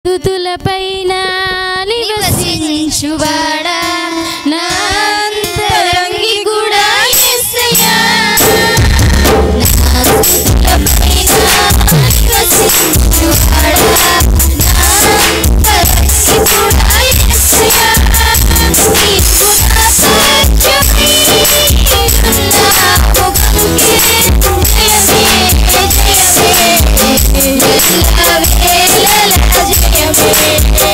తుతులపైన నివసించువాడా నా అంతరంగి కూడా యేసయ్యా. నా స్తుతులపైన నివసించువాడా, నా అంతరంగి కూడా యేసయ్యా. నీకు నా సాధ్యమై ఉన్నావు కనుకే జయమే, జయమే. ఎల్లవేళలా జయమే.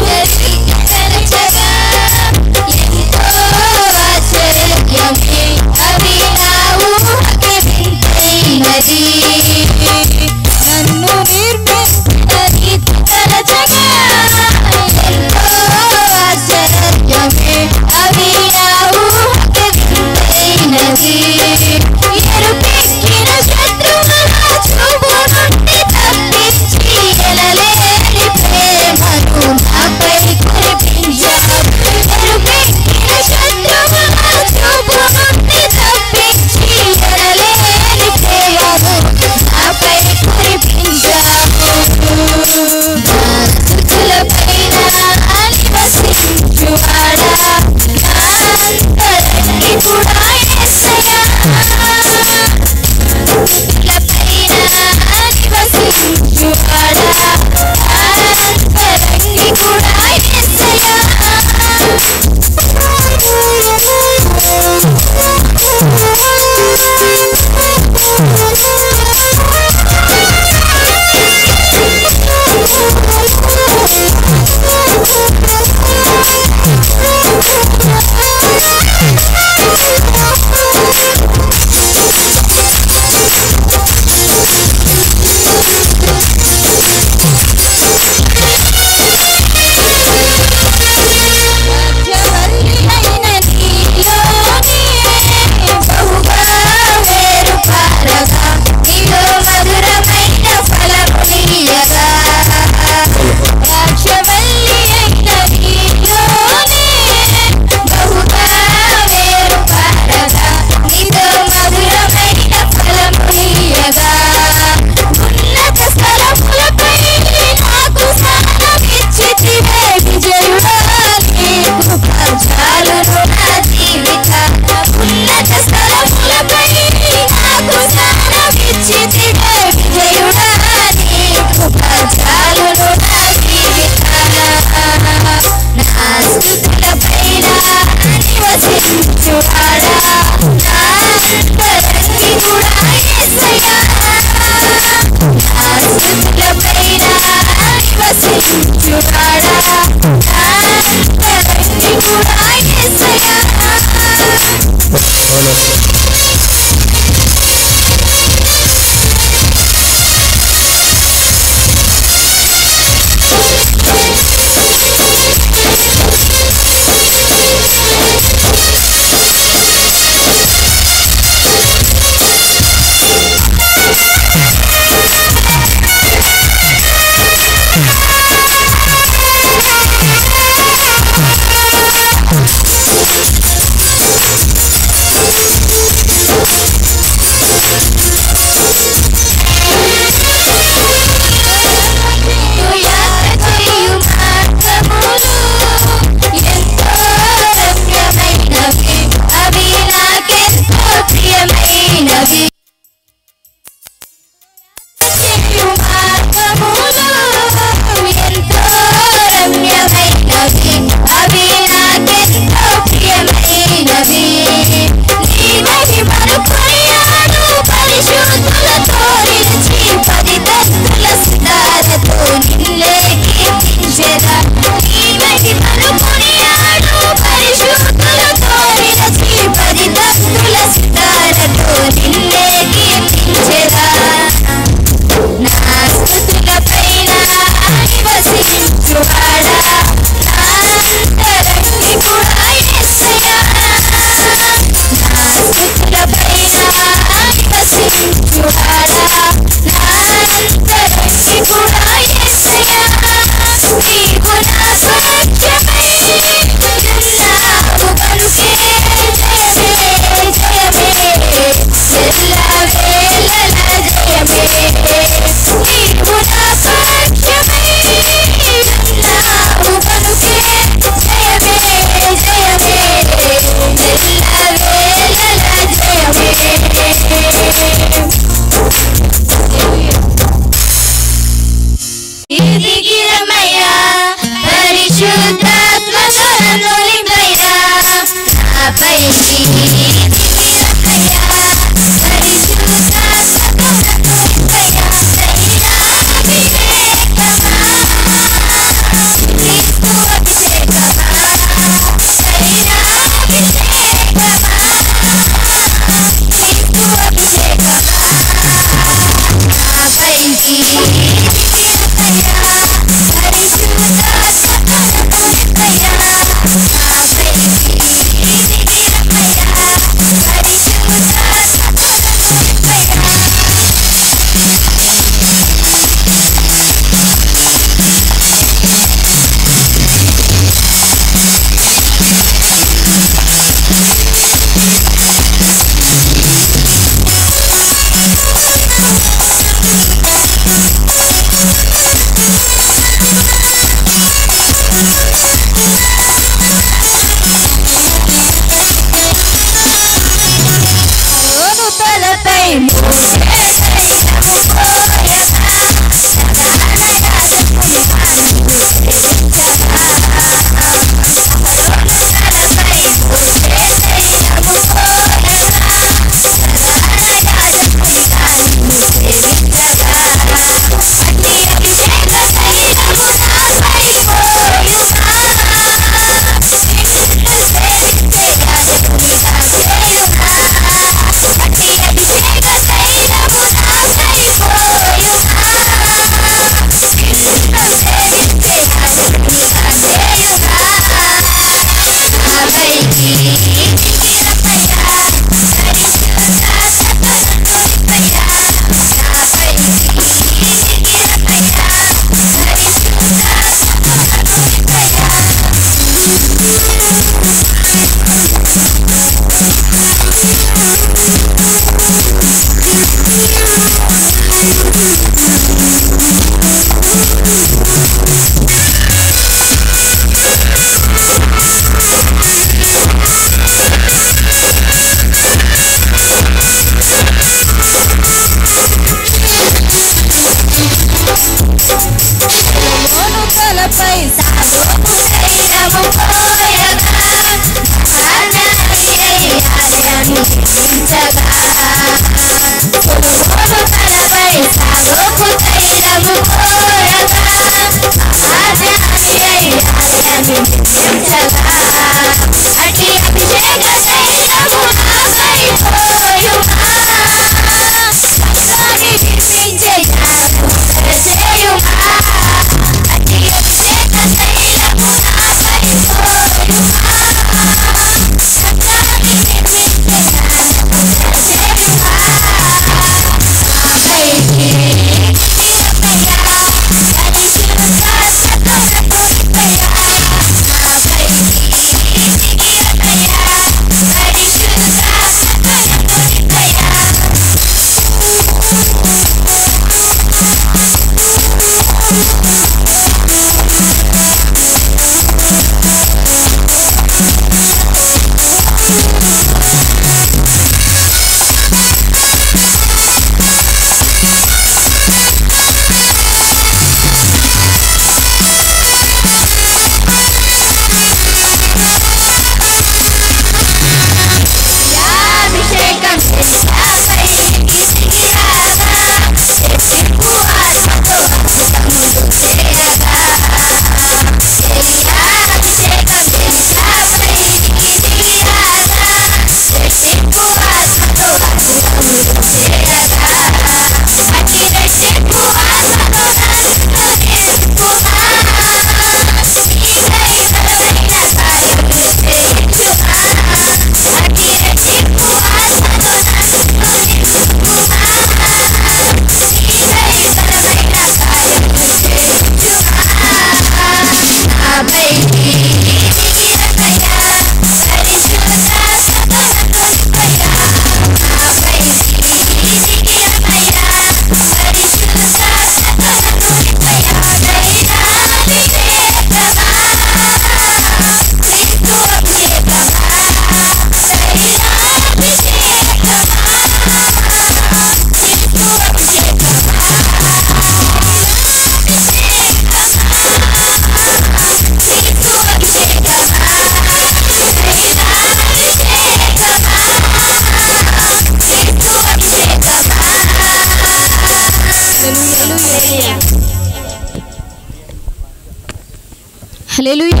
హల్లెలూయా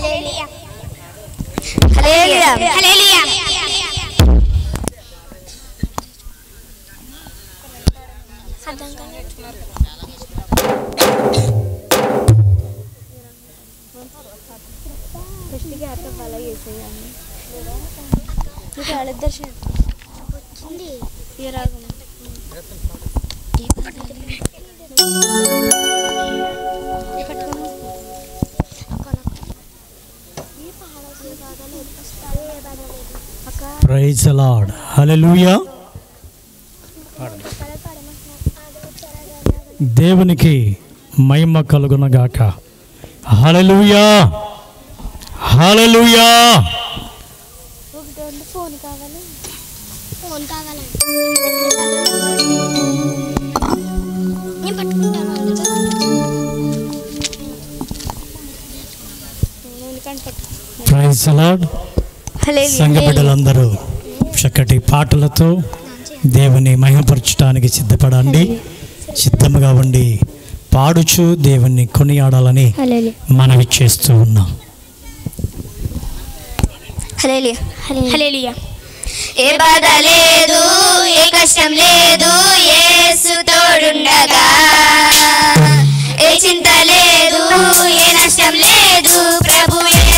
హల్లెలూయా ప్రైజ్ లార్డ్ హల్లెలూయా దేవునికి మహిమ కలుగునగాక హల్లెలూయా హల్లెలూయా ఫోన్ కావాలి ఫోన్ కావాలండి నేను పట్టుకుంటాను ప్రైజ్ లార్డ్ సంఘ బిడ్డలందరూ చక్కటి పాటలతో దేవుని మహిమపరచడానికి సిద్ధపడండి సిద్ధముగా ఉండి పాడుచు దేవుణ్ణి కొనియాడాలని మనవి చేస్తూ ఉన్నాం హల్లెలూయా ఏ బాధ లేదు ఏ కష్టం లేదు యేసు తోడుండగా ఏ చింత లేదు ఏ నష్టం లేదు ప్రభు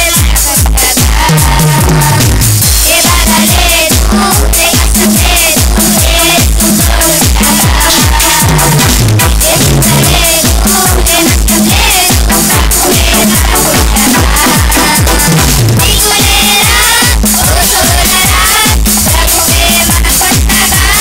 ఏ బాధ లేదు ఏ కష్టం లేదు యేసు తోడుండగా ఏ చింత లేదు ఏ నష్టం లేదు ప్రభువే తోడుండగా దిగులేరా ఓ సోదరా ప్రభువే మన కొట్టగా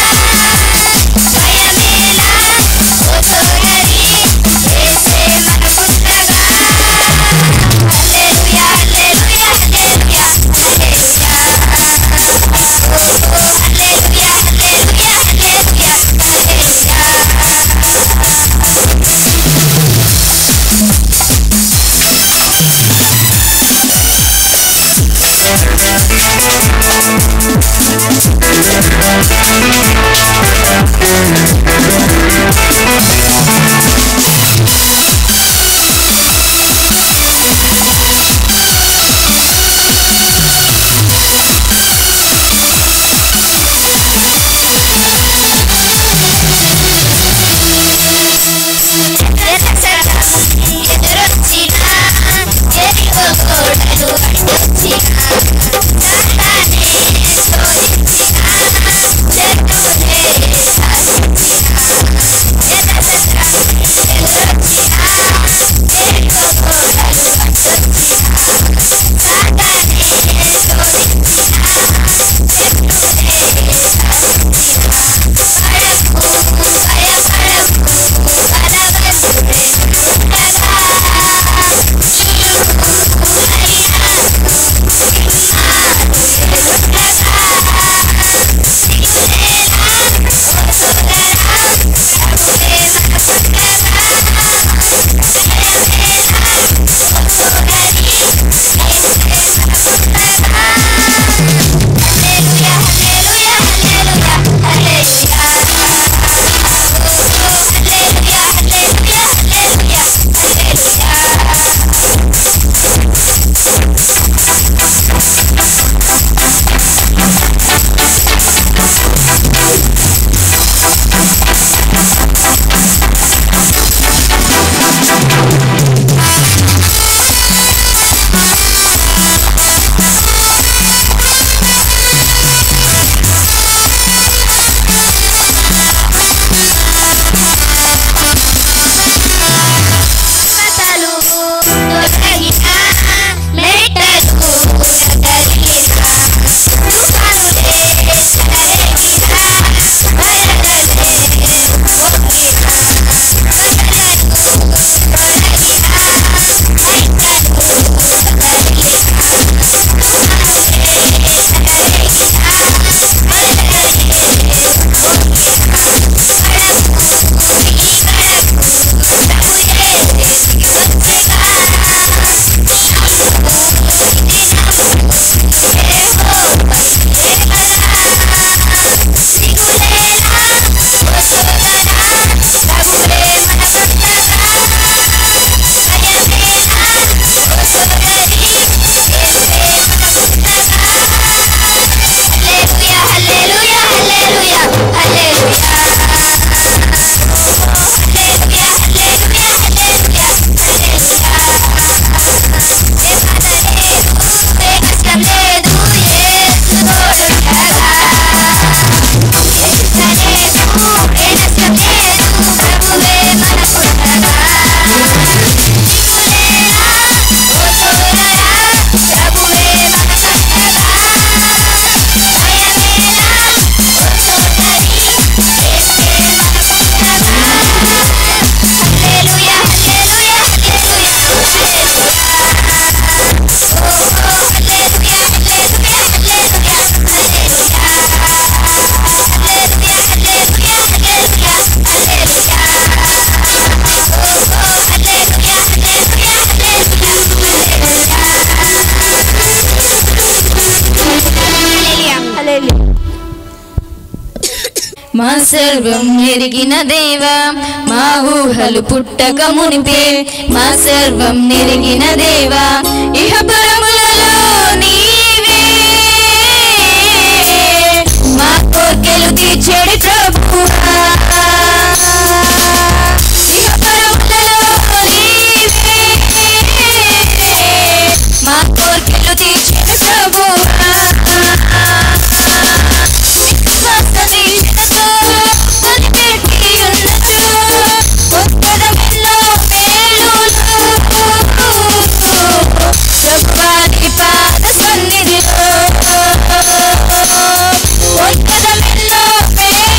మా సర్వం నెరిగిన దేవా మా ఊహలు పుట్టక మునిపే మా సర్వం నెరిగిన దేవా ఇహ పరములలో నీవే మా కోర్కెలు తీర్చేడి ప్రభువా ఇహ పరములలో నీవే మా కోర్కెలు తీర్చేడి ప్రభువా విశ్వాస దీక్షతో కనిపెట్టి ఉన్నచు ఒక్కదమెల్లో మేలులు ప్రభువాని పాద సన్నిధిలో ఒక్కదమెల్లో మేలులు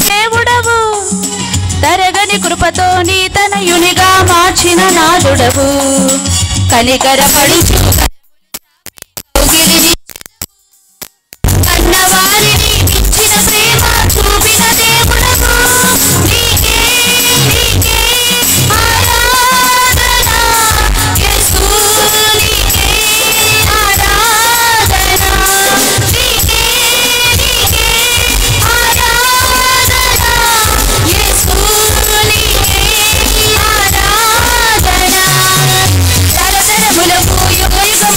దేవుడవు తరగని కృపతో నీ తనయునిగా మార్చిన నాదుడవు కనికర పడుచు కన్నవారిని మించిన ప్రేమ చూపిన దేవుడవు నీకే నీకే ఆరాధన యేసు నీకే ఆరాధన నీకే నీకే ఆరాధన యేసు నీకే ఆరాధన తరతరములకు యుగ యుగ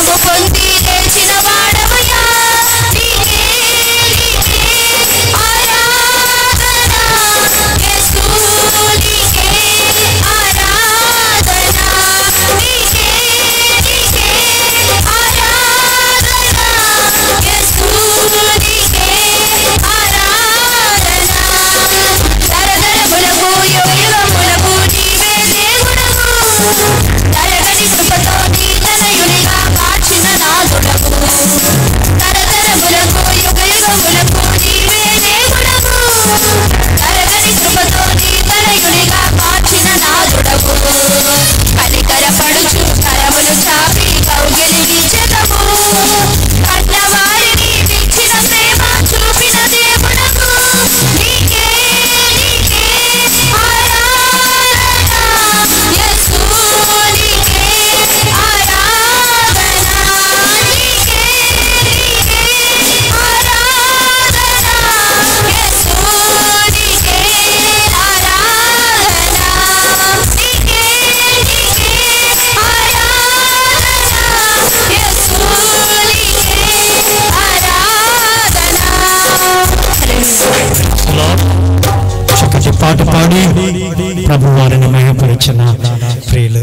మరణము పొంది లేచిన వాడవయ్యా నీకే నీకే ఆరాధన యేసు నీకే ఆరాధన నీకే నీకే ఆరాధన యేసు నీకే ఆరాధన తరతరములకు యుగయుగములకు నీవే దేవుడవు తరగని కృపతో నీ తనయునిగా మార్చిన నాదుడవు తరతరములకు యుగయుగములకు నీవే దేవుడవు తరగని కృపతో నీ తనయునిగా మార్చిన నాదుడవు కనికరపడుచు కరములు చాపి కౌగిలించెదవు కన్నవారిని మించిన ప్రేమ చూపిన దేవుడవు నీకే నీకే ఆరాధన యేసు నీకే ఆరాధన నీకే నీకే ఆరాధన యేసు నీకే ఆరాధన నీకే నీకే ఆరాధన యేసు నీకే ఆరాధన చక్కటి పాట పాడి ప్రభు వారిని మహిమపరిచిన ప్రియులు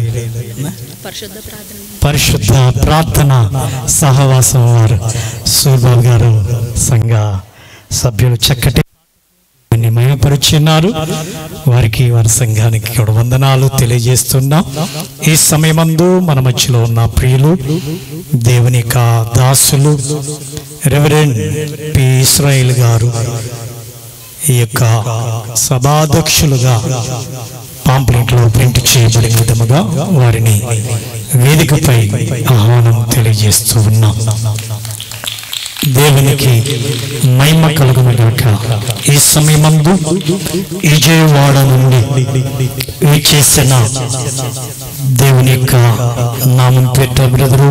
పరిశుద్ధ ప్రార్థన సహవాసం వారు సూర్బాబు గారు సంఘ సభ్యులు చక్కటి వారిని మహిమపరిచున్నారు వారికి వారి సంఘానికి కూడా వందనాలు తెలియజేస్తున్నాం ఈ సమయమందు మన మధ్యలో ఉన్న ప్రియులు దేవుని యొక్క దాసులు రెవరెండ్ పి ఇస్రాయిల్ గారు ఈ యొక్క సభాధ్యక్షులుగా పాంప్లెంట్లో ప్రింట్ చేయబడిన విధముగా వారిని వేదికపై ఆహ్వానం తెలియజేస్తూ ఉన్నాం దేవునికి మహిమ కలుగునగాక ఈ సమయమందు విజయవాడ నుండి చేసిన దేవుని యొక్క నామం పెట్ట బ్రదరు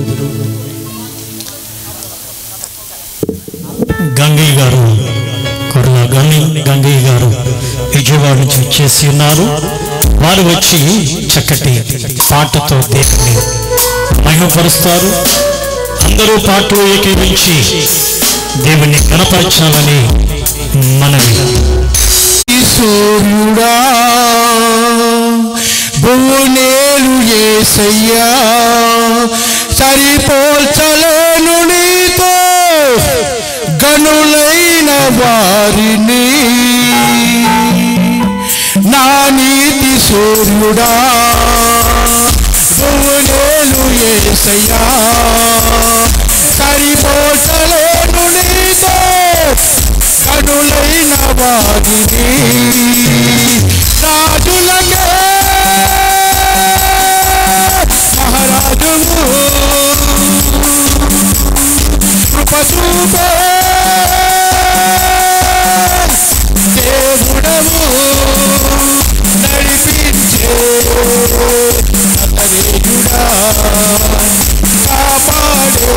గంగయ్య గారు కొరల గంగి గంగయ్య గారు విజయవాడ నుంచి వచ్చేసి ఉన్నారు వారు వచ్చి చక్కటి పాటతో దేవుని మహిమపరుస్తారు అందరూ పాటలు ఏకీవించి దేవుని గణపరచాలని మనవి సూర్యుడా భువనేలు ఏసయ్యా సరిపోల్చలేను నీతో గనులైన వారిని నా నీతి సూర్యుడా భువనేలు ఏసయ్యా సరిపోల్చలేను నీతో కనులైన వారిని రాజులకే మహారాజుము కృపచూపే దేవుడము నడిపించే నతరేయుడా కాపాడే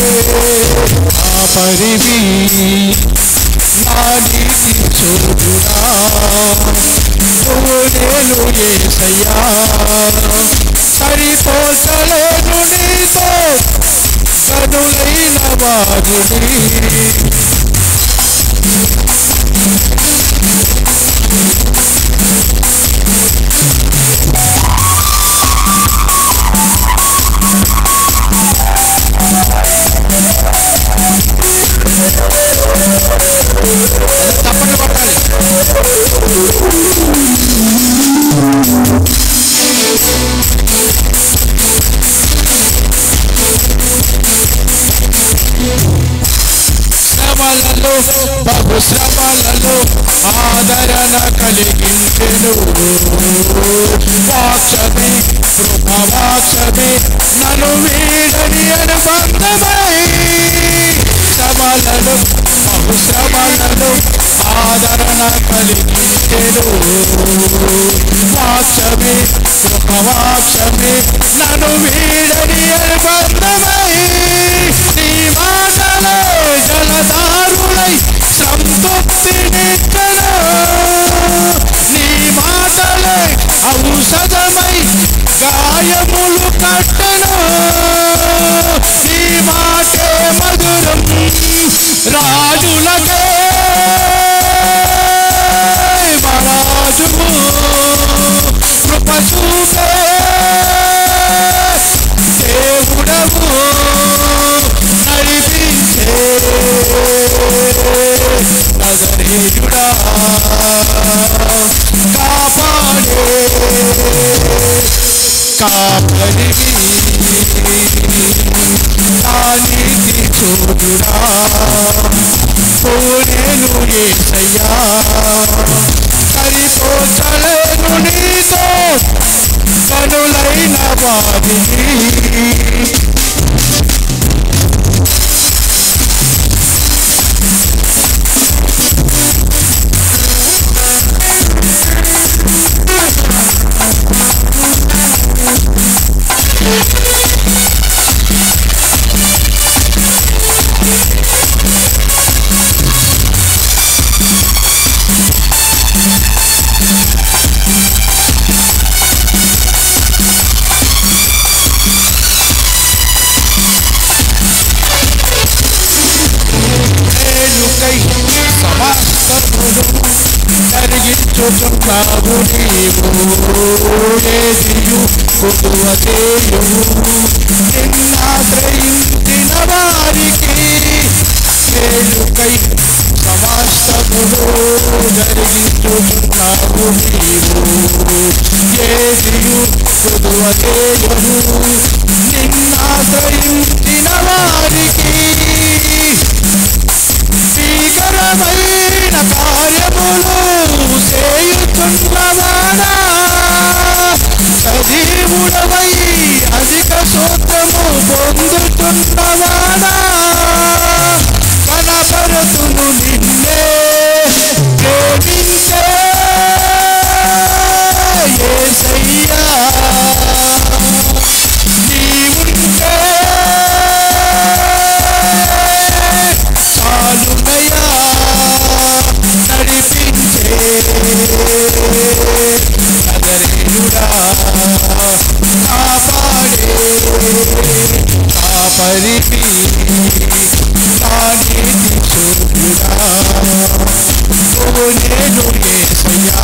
కాపరివి నా నీతి చూడురా నువ్వు నేను ఏసయ్యా సరిపోల్చలేను నీతో కనులైన వారిని తప్పని పట్టాలి శ్రమలలో బహు శ్రమలలో ఆదరణ కలిగించెను వాక్షమే కృపవాక్షమే నన్ను వీడని అనుబంధమై శ్రమలను బహు శ్రమలను ఆదరణ కలిగించెను వాక్షమే కృపవాక్షమే నన్ను వీడని అనుబంధమై నీ మాటలే జలదారులై సంతృప్తినిచ్చను నీ మాటలే ఔషధమై గాయములు కట్టను కాపాడే కాపరివి నా నీతి చూడురా పోనేను ఏసయ్యా సరిపోచలేను నీతో కనులైన వారిని మేలుకై సమస్తమును జరిగించుచున్నావు నీవు ఏదియు కొదువ చేయువు నిన్నాశ్రయించిన వారికి మేలుకై సమస్తమును జరిగించుచున్నావు నీవు ఏదియు కొదువ చేయువు నిన్నాశ్రయించిన వారికి భీకరమైన కార్యములు చేయుచున్నవాడా సజీవుడవై అధిక సూత్రము పొందుతున్నవాడా కనపరుతును నిన్నే ప్రేమించే యేసయ్యా నీవుంటే చాలునయా నడిపించే నగరేయుడా కాపాడే కాపరివి నా నీతి చూడుడా నువ్వు నేను ఏసయ్యా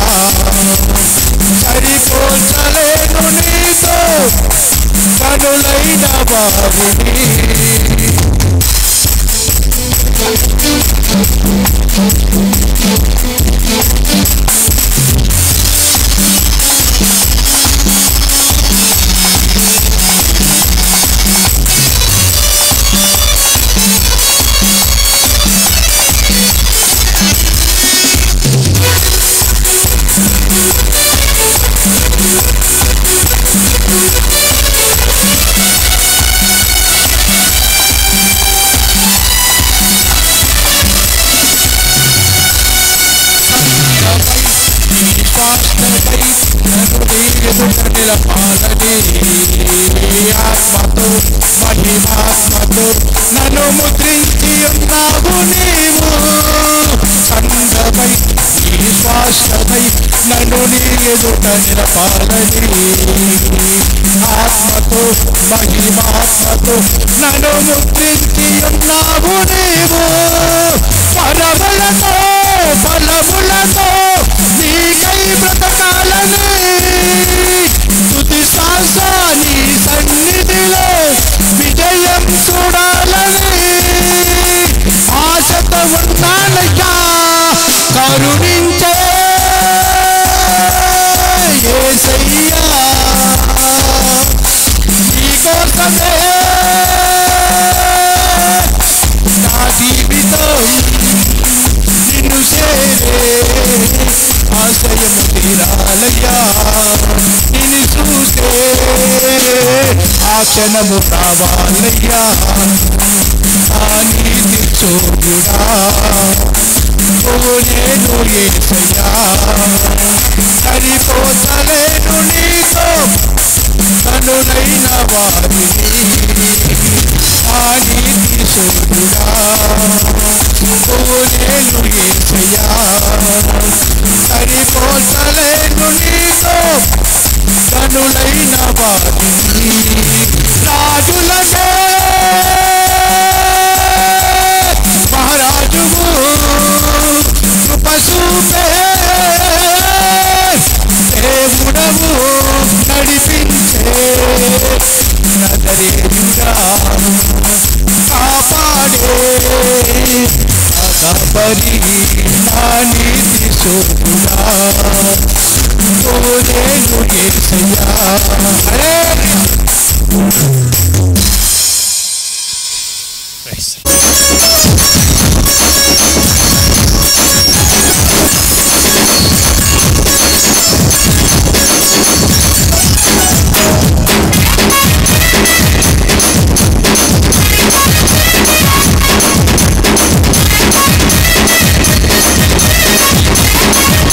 సరిపోచలేను నీతో కనులైన వారిని స్వాస్థ్యమై నన్ను నీరుట నిలపాలని ఆత్మతో మహిమాత్మతో నన్ను ముద్రించి ఉన్నావు నీవు సంగమై నీ స్వాస్థ్యమై నన్ను నీ ఎదుట నిలపాలని ఆత్మతో మహిమాత్మతో నన్ను ముద్రించి ఉన్నావు నీవు పరవలతో ఫలములతో నీకై బ్రతకాలని తుది శ్వాస నీ సన్నిధిలో విజయం చూడాలని ఆశతో ఉన్నానయ్యా కరుణించే యేసయ్యా నీకోసమే నా జీవితం నిన్ను చేరే ఆశయము తీరాలయ్యా నిన్ను చూసే ఆ క్షణము కావాలయ్యా ఆ నీతి చూడుడా నువ్వు నేను ఏసయ్యా సరిపోతలేను నీతో కనులైన వారిని ఆ నీతి చూడుడా నువ్వు నేను ఏసయ్యా సరిపోతలేను నీతో కనులైన వారిని రాజులనే మహారాజువు కృపసూపే దేవుడవు నడిపించే నగరేయుడా కాపాడే కాపరి నా నీతి తోడుగా కోరేను ఏసయ్యా హల్లెలూయా Thank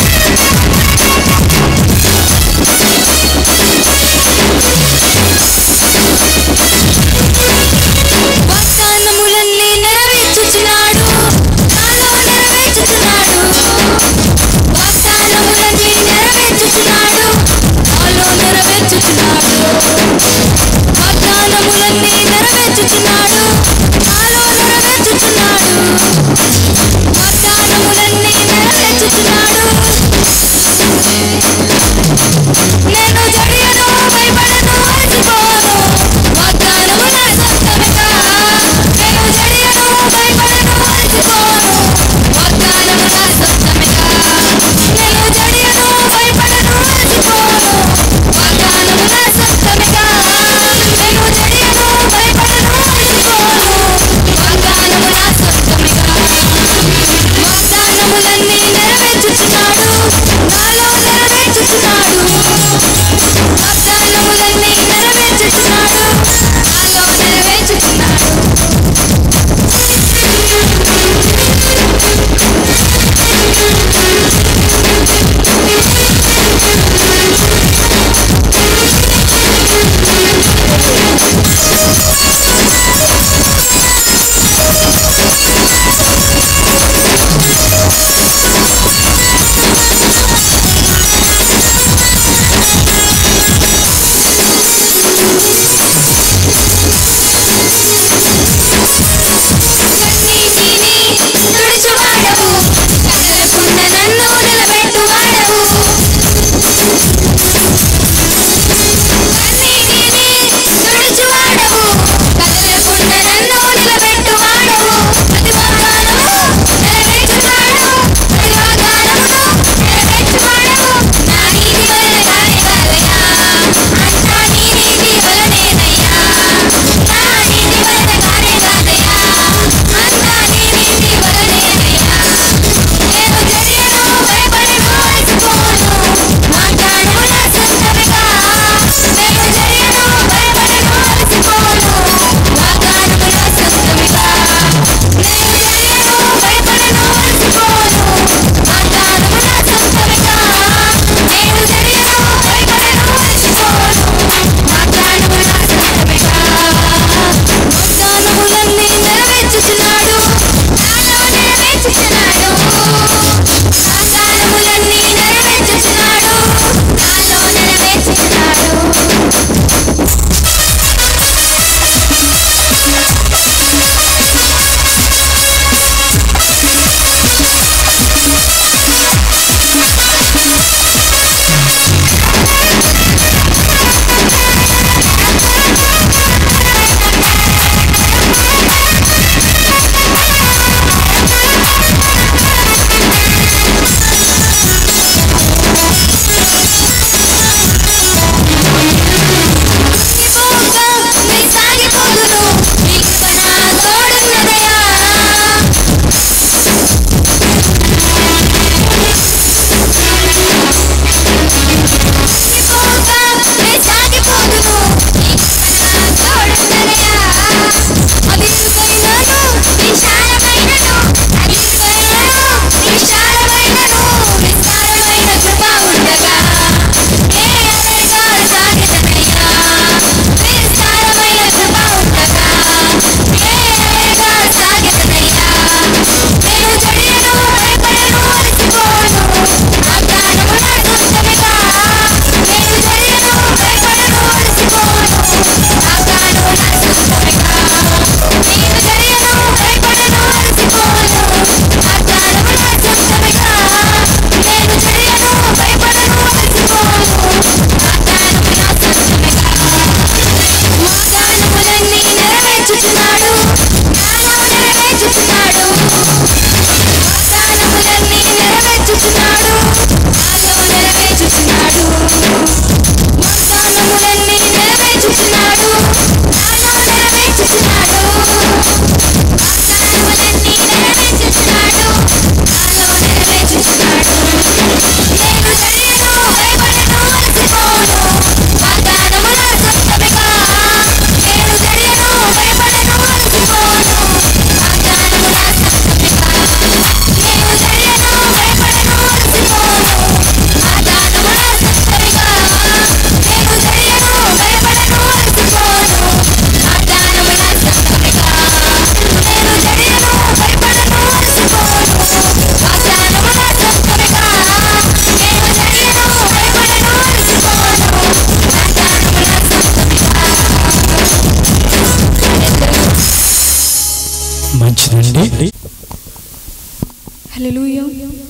హల్లెలూయా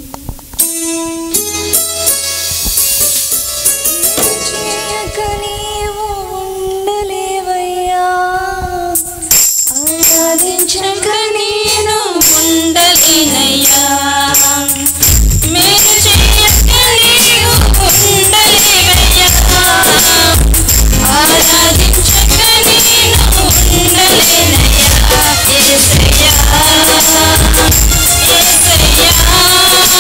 చేయక నీవు ఉండలేవయ్యా ఆరాధించక నేను ఉండలేనయ్యా మేలు చేయక నీవు ఉండలేవయ్యా ఆరాధించక నేను ఉండలేనయ్యా యేసయ్యా యేసయ్యా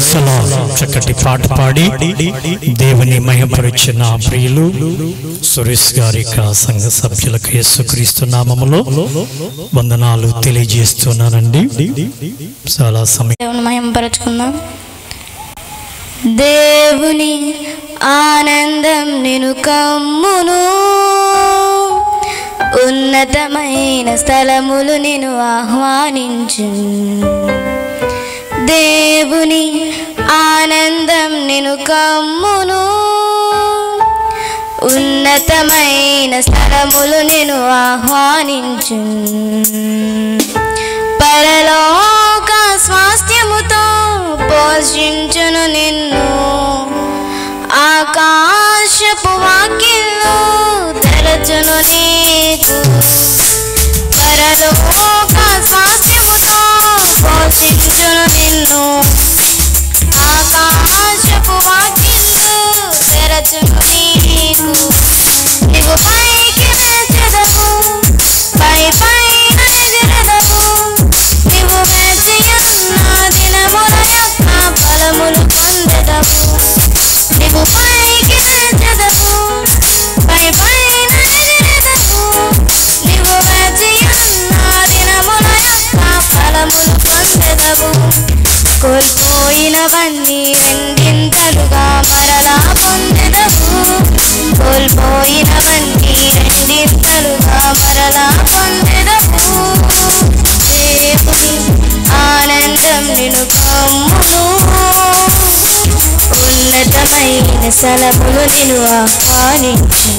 ప్రేసలో చక్కటి పాట పాడి దేవుని మహిమపరిచిన ప్రియులు సురేష్ గారి యొక్క సంఘ సభ్యులకు యేసుక్రీస్తు నామములో వందనాలు తెలియజేస్తున్నానండి చాలా సమయం దేవుని మహింపరచుకుందాం దేవుని ఆనందం నేను కమ్మును ఉన్నతమైన స్థలములు నేను ఆహ్వానించు దేవుని ఆనందం నేను కమ్మును ఉన్నతమైన స్థలములు నేను ఆహ్వానించు పరలోక స్వాస్థ్యముతో పోషించును నిన్ను ఆకాశపు వాక్యంలో తెరచును నీకు పరలోక స్వాస్థ్యముతో పోషించును నిన్ను ఆకాశపు వాక్యంలో తెరచును నీకు నీవు పైకి వెచ్చదవు పై పైన ఎగిరెదవు నీవు వేచియున్న దినముల యొక్క ఫలములు పొందెదవు నీవు పైకి వెచ్చదవు పై పైన ఎగిరెదవు నీవు వేచియున్న దినముల యొక్క ఫలములు పొందెదవు కోల్పోయినవన్నీ రెండింతలుగా మరలా పొందెదవు కోల్పోయినవన్నీ రెండింతలుగా మరలా పొందెదవు దేవుని ఆనందం నిన్ను కమ్మును ఉన్నతమైన సలములు నిన్ను ఆహ్వానించు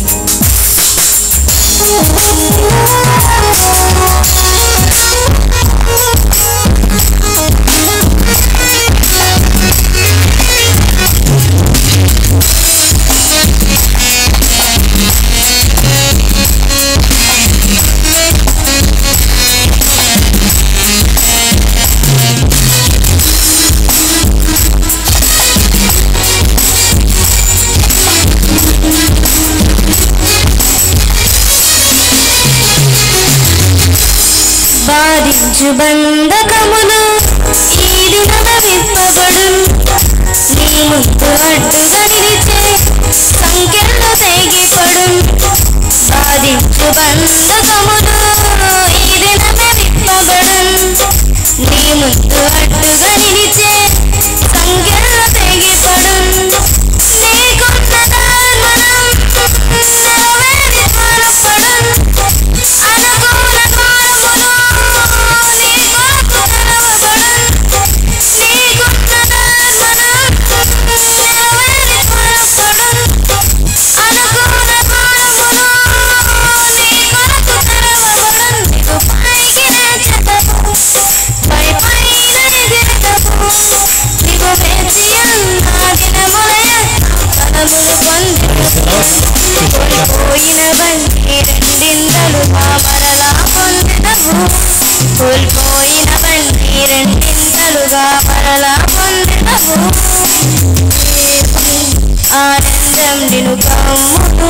బాధించు బంధకములు ఈ దినమ విప్పబడు నీ ముందు అడ్డుగా నిలిచే సంఖ్యలు తెగిపడు బాధించు బంధకములు ఈ దినమ విప్పబడు నీ ముందు అడ్డుగా నిలిచే సంఖ్యలు తెగిపడు నీకున్న ధర్మనం నెరవేరి త్వరపడు అనుకూల కాలములు నీ కొరకు తెరవబడు నీకున్న ధర్మనం నెరవేరి త్వరపడు అనుకూల కాలములు నీ కొరకు తెరవబడు నీకు పైకి లేచెదవు పై పైన ఎగిరెదవు నీవు వేచి ఉన్న దినములయ ఫలములు పొందెదవు కోల్పోయినవన్నీ రెండింతలుగా మరలా పొందెదవు కోల్పోయినవన్నీ రెండింతలుగా మరలా పొందెదవు దేవుని ఆనందం నిన్ను కమ్మును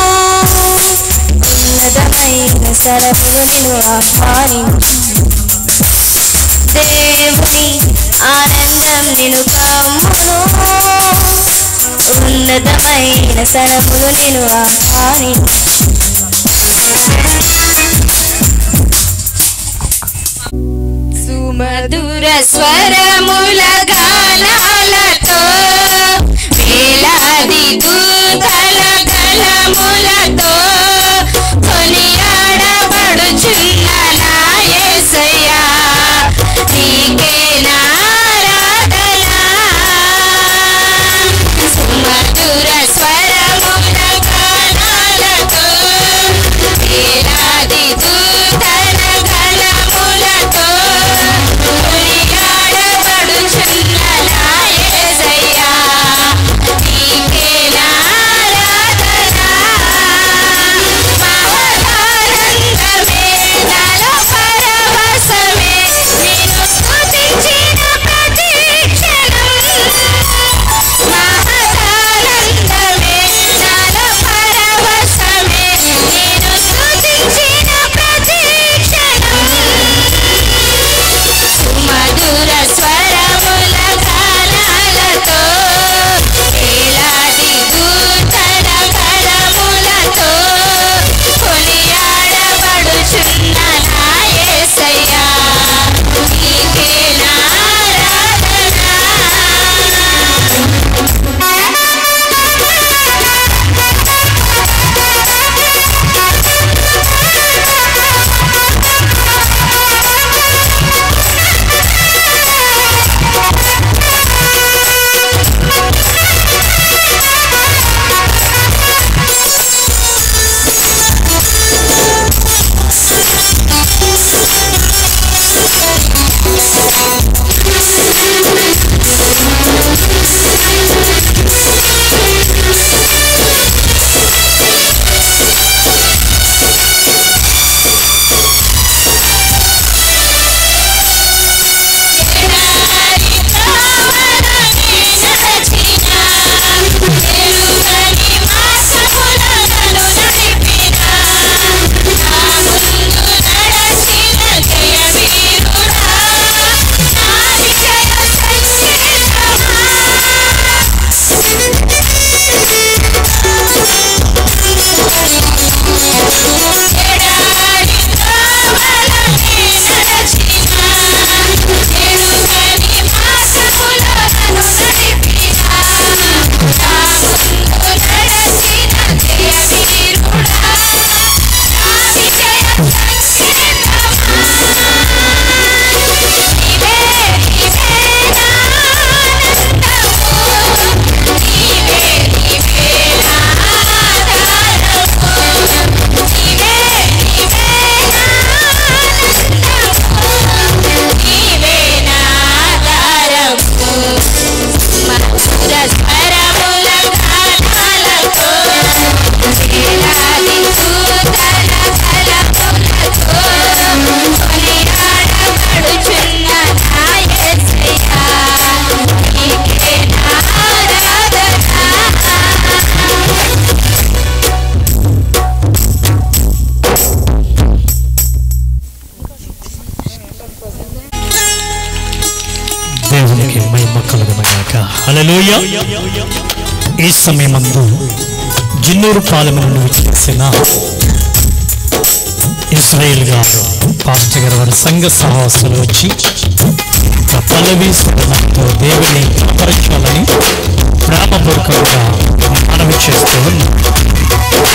ఉన్నతమైన సరములు నిన్ను ఆహ్వానించు దేవుని ఆనందం నిన్ను కమ్మును ఉన్నతమైన సరములు నేను ఆహ్వానించు సుమధుర స్వరముల గానాలతో వేలాది దూతల గలములతో కొనియాడబడుచున్న నా యేసయ్యా నీకే నారాధన సుమధుర స్వరముల గానాలతో వేలాది దూతల గలములతో కొనియాడబడుచున్న నా యేసయ్యా నీకే నారాధన దేవునికి మహిమ కలుగునగాక హల్లెలూయ ఈ సమయమందు జిన్నూరు పాలెం నుండి విచ్చేసిన ఇస్రాయేల్ గారు పాస్టర్ గారు వారి సంఘ సహవాసులు వచ్చి ఒక పల్లవి స్వరంతో దేవుని కనపరచాలని ప్రేమపూర్వకంగా మనవి చేస్తూ ఉన్నారు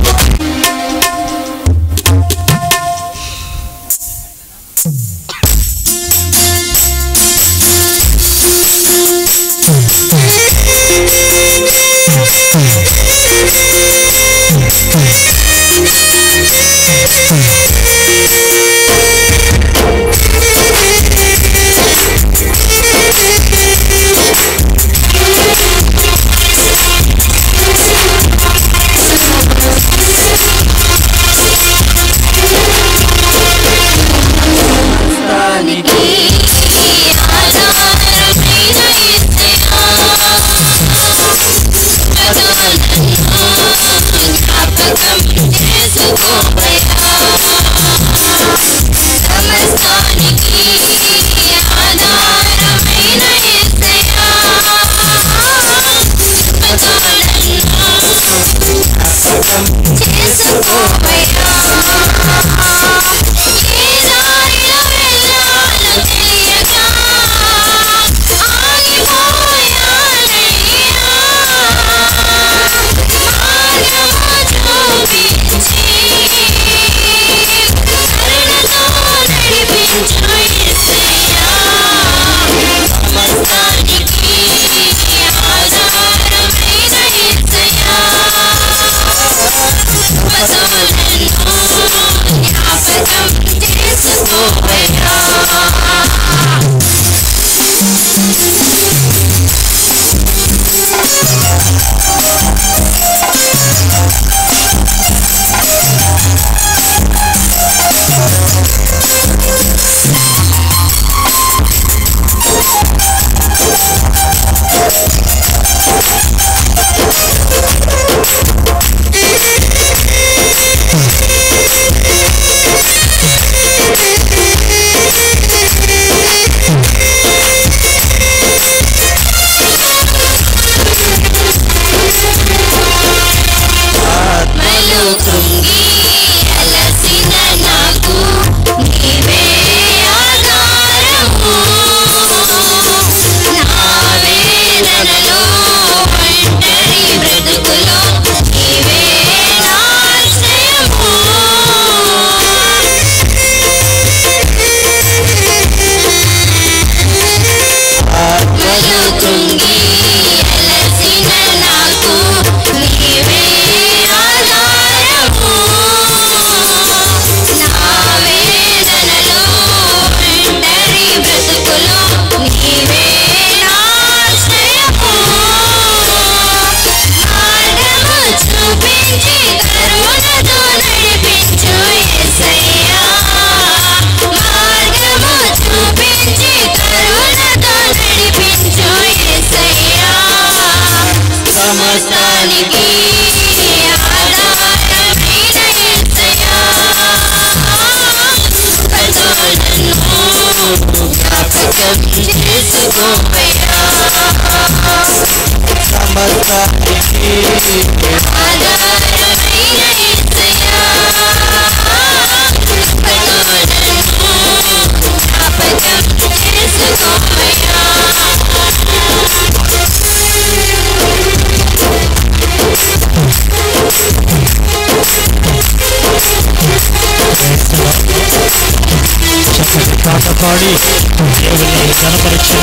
చక్కటి పాట పాడి దేవుని కనపరిచిన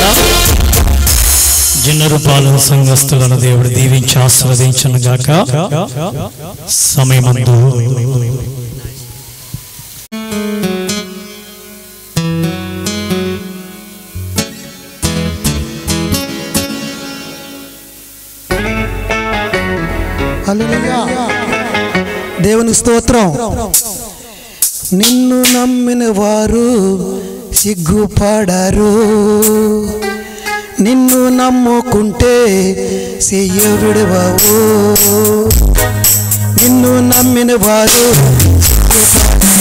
జిన్నరుపాలు సంఘస్థులను దేవుడు దీవించి ఆస్వాదించను గాక సమయమందు హల్లెలూయా. దేవునికి స్తోత్రం నిన్ను నమ్మిన వారు సిగ్గుపడరు నిన్ను నమ్ముకుంటే చెయ్య విడవవు నిన్ను నమ్మిన వారు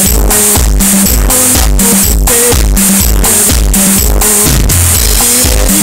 సిగ్గుపడరు. నిన్ను నమ్ముకుంటే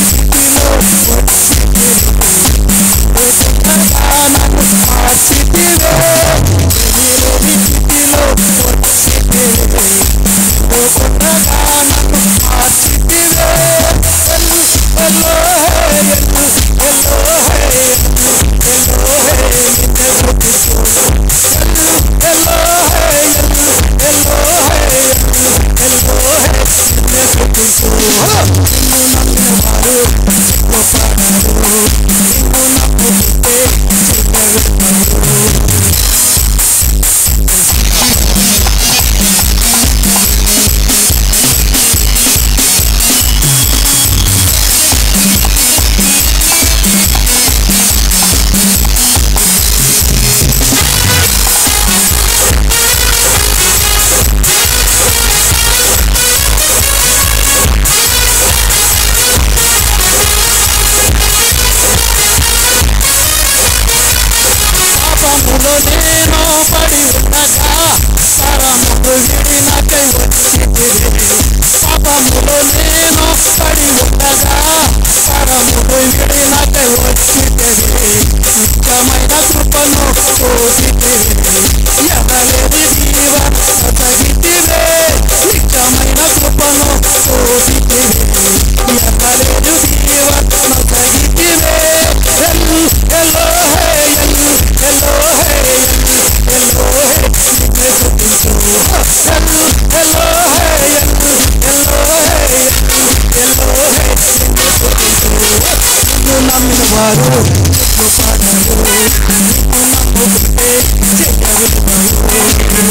నమ్మిన వారు చెట్లు పాడరు నిన్ను నమ్ముకుంటే చెయ్యవిడవరు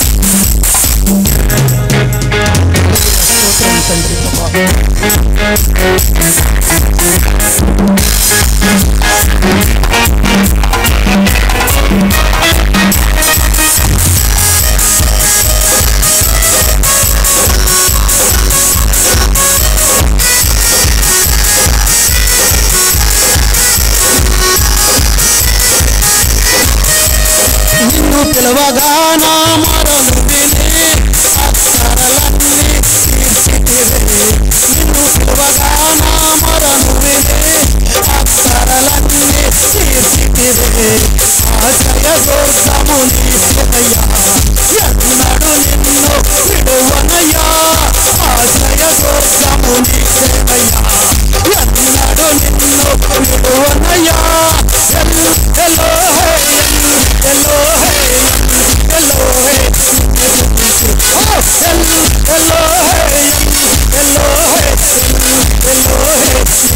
స్తోత్రం తండ్రి ప్రభా నిన్ను పిలవగా నా మరలు విని అక్షరలన్నీ తీర్చితివే నిన్ను పిలవగా నా మరలు విని అక్షరలన్నీ తీర్చితివే ఆశ్రయ దుర్గము నీవయ్యా ఎన్నడు నిన్ను విడువనయ్యా ఆశ్రయ దుర్గము నీవయ్యా ఎన్నడు నిన్ను విడువనయ్యా ఎల్లో హే ఎల్లో హే ఎల్లో హే ఎల్లో హే ఎల్లో హే ఎల్లో హే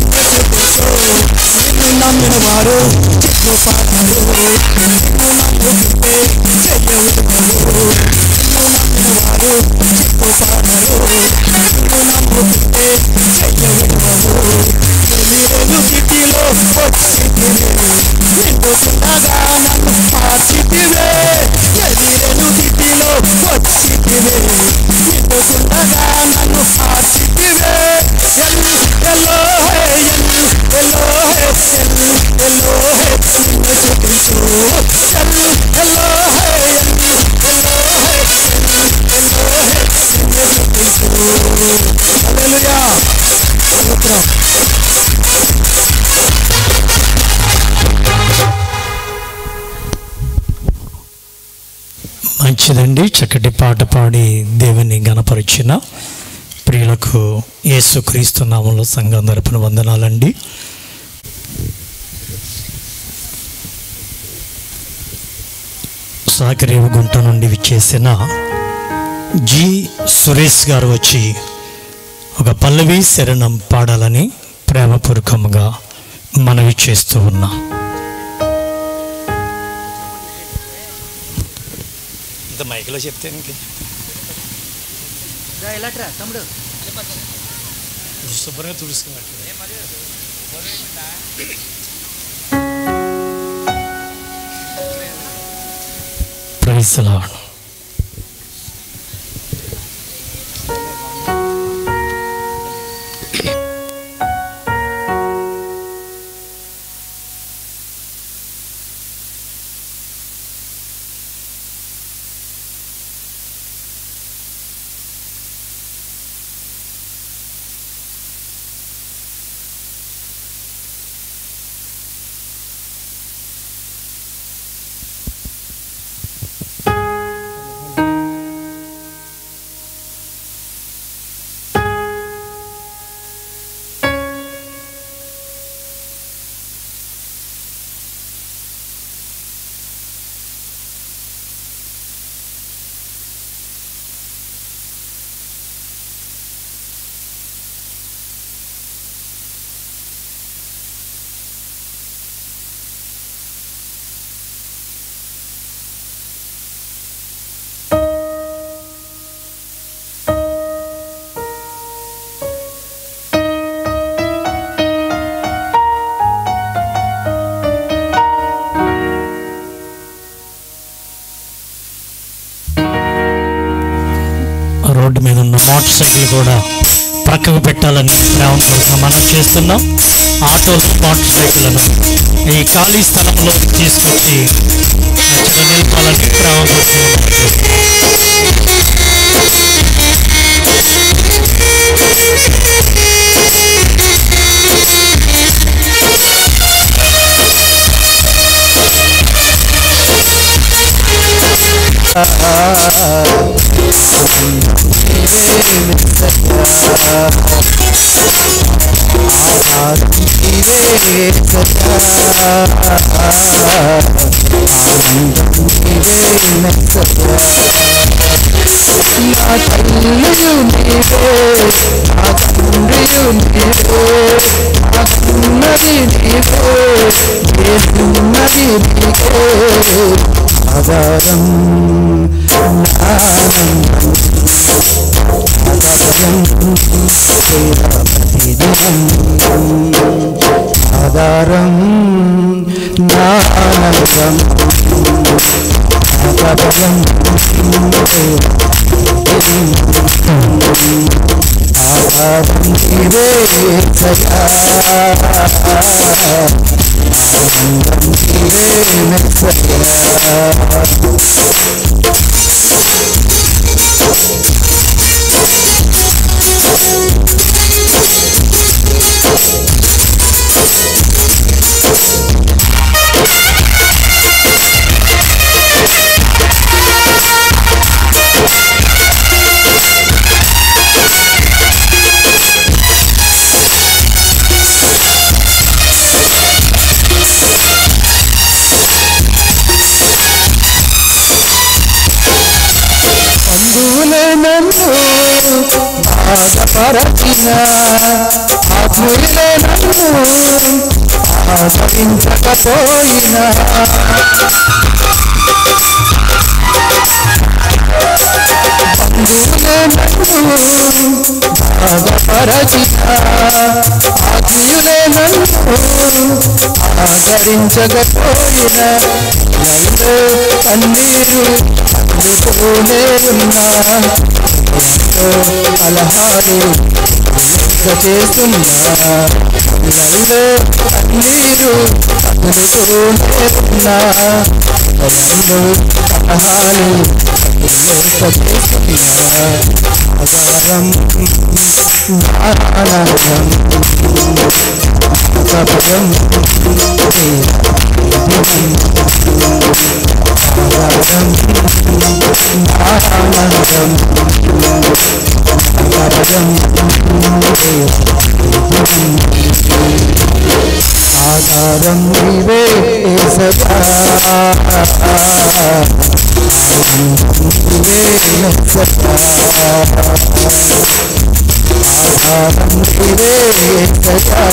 నిన్ను నమ్మిన వారు చెట్లు పాడరు నిన్ను నమ్ముకుంటే చెయ్యవుతారు నిన్ను నమ్మిన వారు చెట్లు పాడరు నిన్ను నమ్ముకుంటే చెయ్యవుతారు ఎలిరేలు స్థితిలో వచ్చితివే నిండుకున్నగా నన్ను మార్చితివే ఎలిరేలు స్థితిలో వచ్చితివే నిండుకున్నగా నన్ను మార్చితివే ఎల్ ఎల్లో హే ఎల్ ఎల్లో హే ఎల్ ఎల్లో హే నిన్ను చూపించు ఎల్ ఎల్లో హే ఎల్ ఎల్లో హే ఎల్ ఎల్లో హే నిన్ను చూపించు హల్లెలూయా స్తోత్రం మంచిదండి చక్కటి పాట పాడి దేవుని గణపరిచిన ప్రియులకు యేసుక్రీస్తు నామంలో సంఘం తరపున వందనాలండి సాకరేవు గుంట నుండి విచ్చేసిన జి సురేష్ గారు వచ్చి ఒక పల్లవి శరణం పాడాలని ప్రేమపూర్వకంగా మనవి చేస్తూ ఉన్నా ఇంత మైక్లో చెప్తే ఇంకే శుభ్రంగా తుడుచుకున్నట్టు ప్రైజ్ లార్డ్ రోడ్డు మీద ఉన్న మోటార్ సైకిల్ కూడా ప్రక్కకు పెట్టాలని ప్రేమపూర్వకంగా మనం చేస్తున్నాం ఆటోలు మోటార్ సైకిళ్లను ఈ ఖాళీ స్థలంలో తీసుకొచ్చి అక్కడ నిలపాలని ప్రేమపూర్వకంగా మనం చేస్తున్నాం. నా తల్లియు నీవే నా తండ్రియు నీవే నాకున్నది నీవే ఆధారం జ్ఞానం ఆధారం తేరా ప్రతిదినం ఆధారం జ్ఞానం ఆధారం ఆధారం నీవే సయా ఆనందం నీవే మెస్సయా అందులే నన్ను బాధపరచిన ఆత్మీయులే నన్ను ఆదరించకపోయినా బంధువులే నన్ను బాధపరచిన ఆత్మీయులే నన్ను ఆదరించకపోయినా నన్ను కన్నీరు అందుతూనే ఉన్నా ఎంతో కలహాలు లెక్క చేస్తున్నా నన్ను కన్నీరు అందుతూనే ఉన్నా ఎంతో కలహాలు లెక్క చేస్తున్నా ఆధారం ఆనందం సభయం ఆధారం ఆనందం సభయం ఆధారం నీవే సదా నీవే సదా ఆధారం నీవే సదా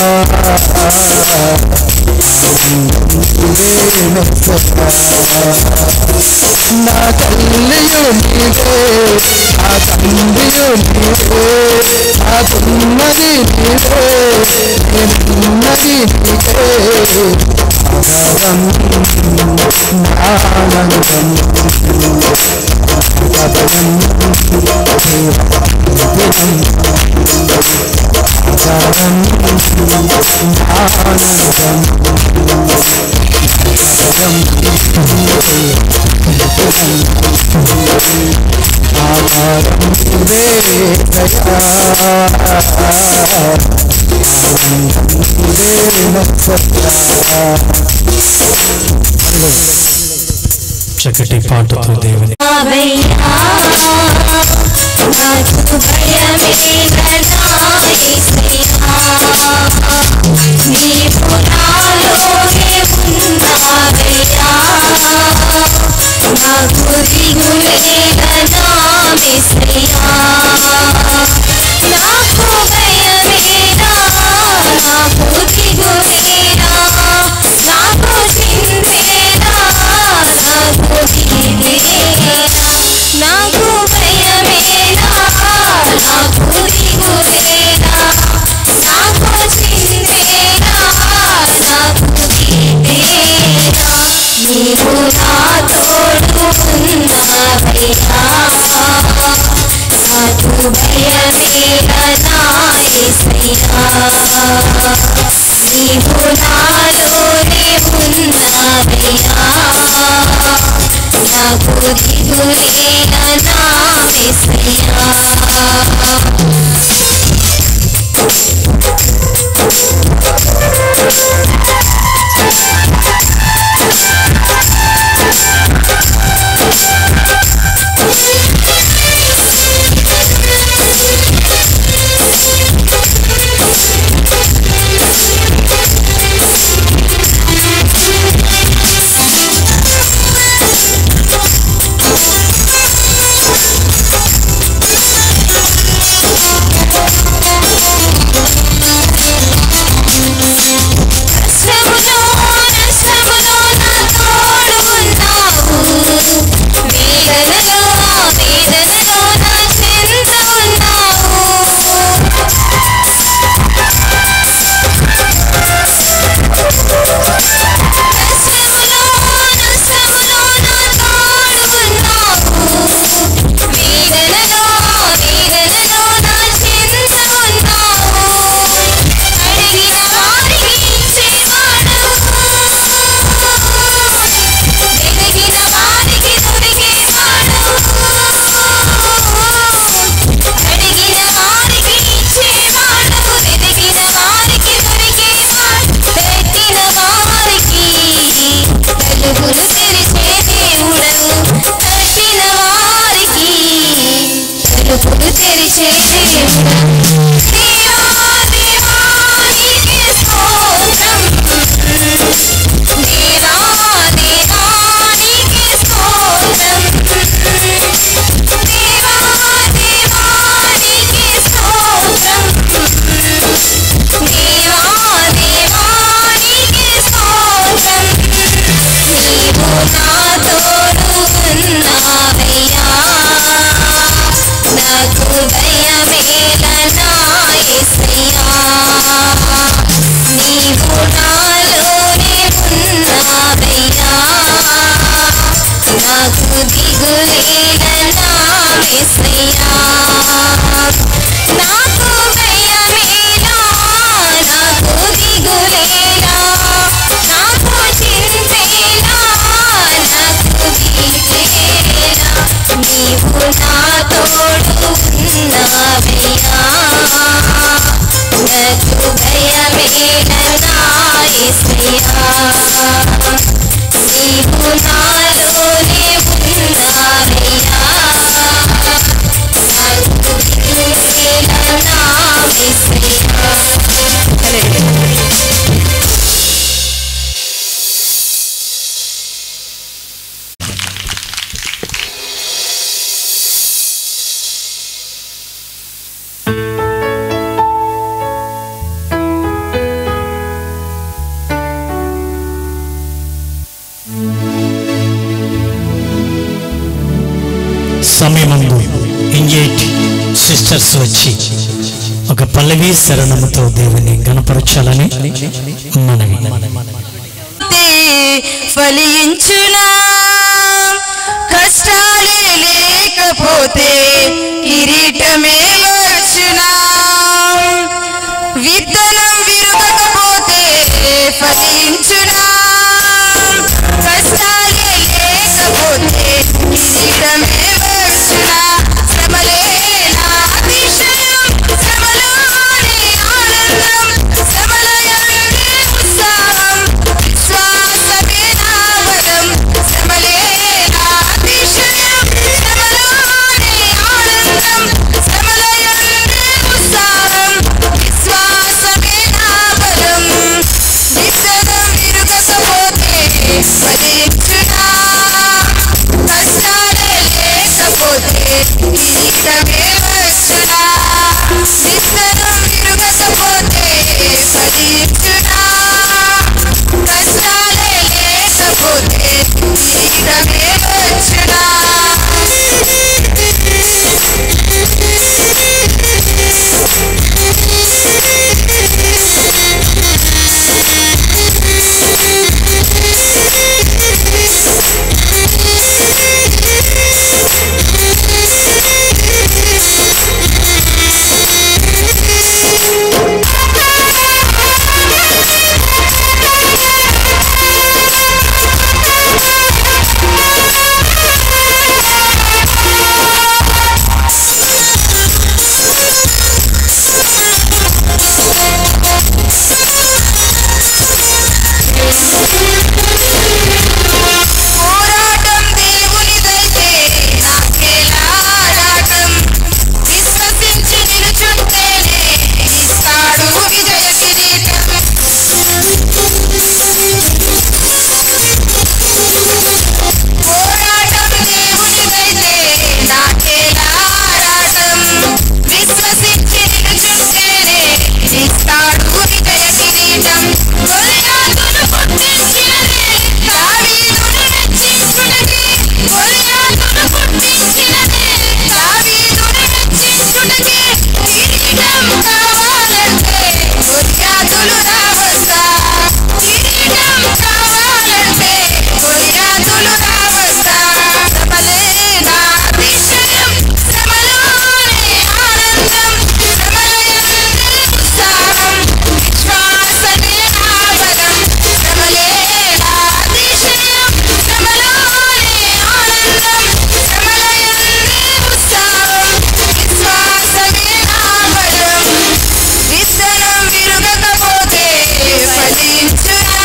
నీవే సదా నా తల్లియు నీవే నా తండ్రియు నీవే నాకున్నది నీవే నేనున్నది నీవే ఆధారం ఆనందం కథనం దినం ఆధారం ఆనందం ఆధారం నీవే దయా చక్కటి పాటతో దేవుని అవయ్యా నాకు భయమేదనా యేసయ్యా నీవు నాలోనే ఉన్నావయ్యా నాకు దిగులేదనా యేసయ్యా నాకు భయమేనా నాకు దిగులేనా నాకు చింతేనా నాకు దిగులేనా నాకు భయమేనా నాకు దిగులేనా నాకు చింతేనా నాకు దిగులేనా నీవు నా తోడు ఉన్నావయ్యా నాకు భయమేనా యేసయ్యా నీవు నాలోనే ఉన్నావయ్యా నాకు దిగులేనా యేసయ్యా వేళ నా యేసయ్యా నీవు నాలోనే ఉన్నావయ్యా నాకు వేళ నా యేసయ్యా సమయమందు ఇంజేట్ సిస్టర్స్ వచ్చి ఒక పల్లవి శరణముతో దేవుని గణపరచాలని మనవి ఫలించునా కష్టాలే లేకపోతే కిరీటమే వచ్చునా విత్తనం విరగకపోతే ఫలించునా కష్టాలే లేకపోతే కిరీటమే వచ్చునా శ్రమలే నా అతిశయం శ్రమలోనే ఆనందం శ్రమలయందే ఉత్సాహం విశ్వాసమే నా బలం శ్రమలే నా అతిశయం శ్రమలోనే ఆనందం శ్రమలయందే ఉత్సాహం విశ్వాసమే నా బలం విత్తనం విరుగకపోతే ఫలించునా కష్టాలే లేకపోతే కిరీటమే వచ్చునా విత్తనం విరుగకపోతే ఫలించునా కష్టాలే లేకపోతే కిరీటమే వచ్చునా పోరాటం దేవునిదైతే నాకేలా ఆరాటం విశ్వసించి నిలుచుంటేనే ఇస్తాడు విజయ కిరీటం పోరాటం దేవునిదైతే నాకేలా ఆరాటం విశ్వసించి నిలుచుంటేనే ఇస్తాడు విజయ కిరీటం గొలియాతును పుట్టించినదే దావీదును మెచ్చించుటకి గొలియాతును పుట్టించినదే దావీదును మెచ్చించుటకి కిరీటం కావాలంటే గొలియాతులు రావద్దా కిరీటం కావాలంటే గొలియాతులు రావద్దా శ్రమలే నా అతిశయం శ్రమలోనే ఆనందం శ్రమలయందే ఉత్సాహం విశ్వాసమే నా బలం శ్రమలే నా అతిశయం శ్రమలోనే ఆనందం శ్రమలయందే ఉత్సాహం విశ్వాసమే నా బలం విత్తనం విరుగకపోతే ఫలించునా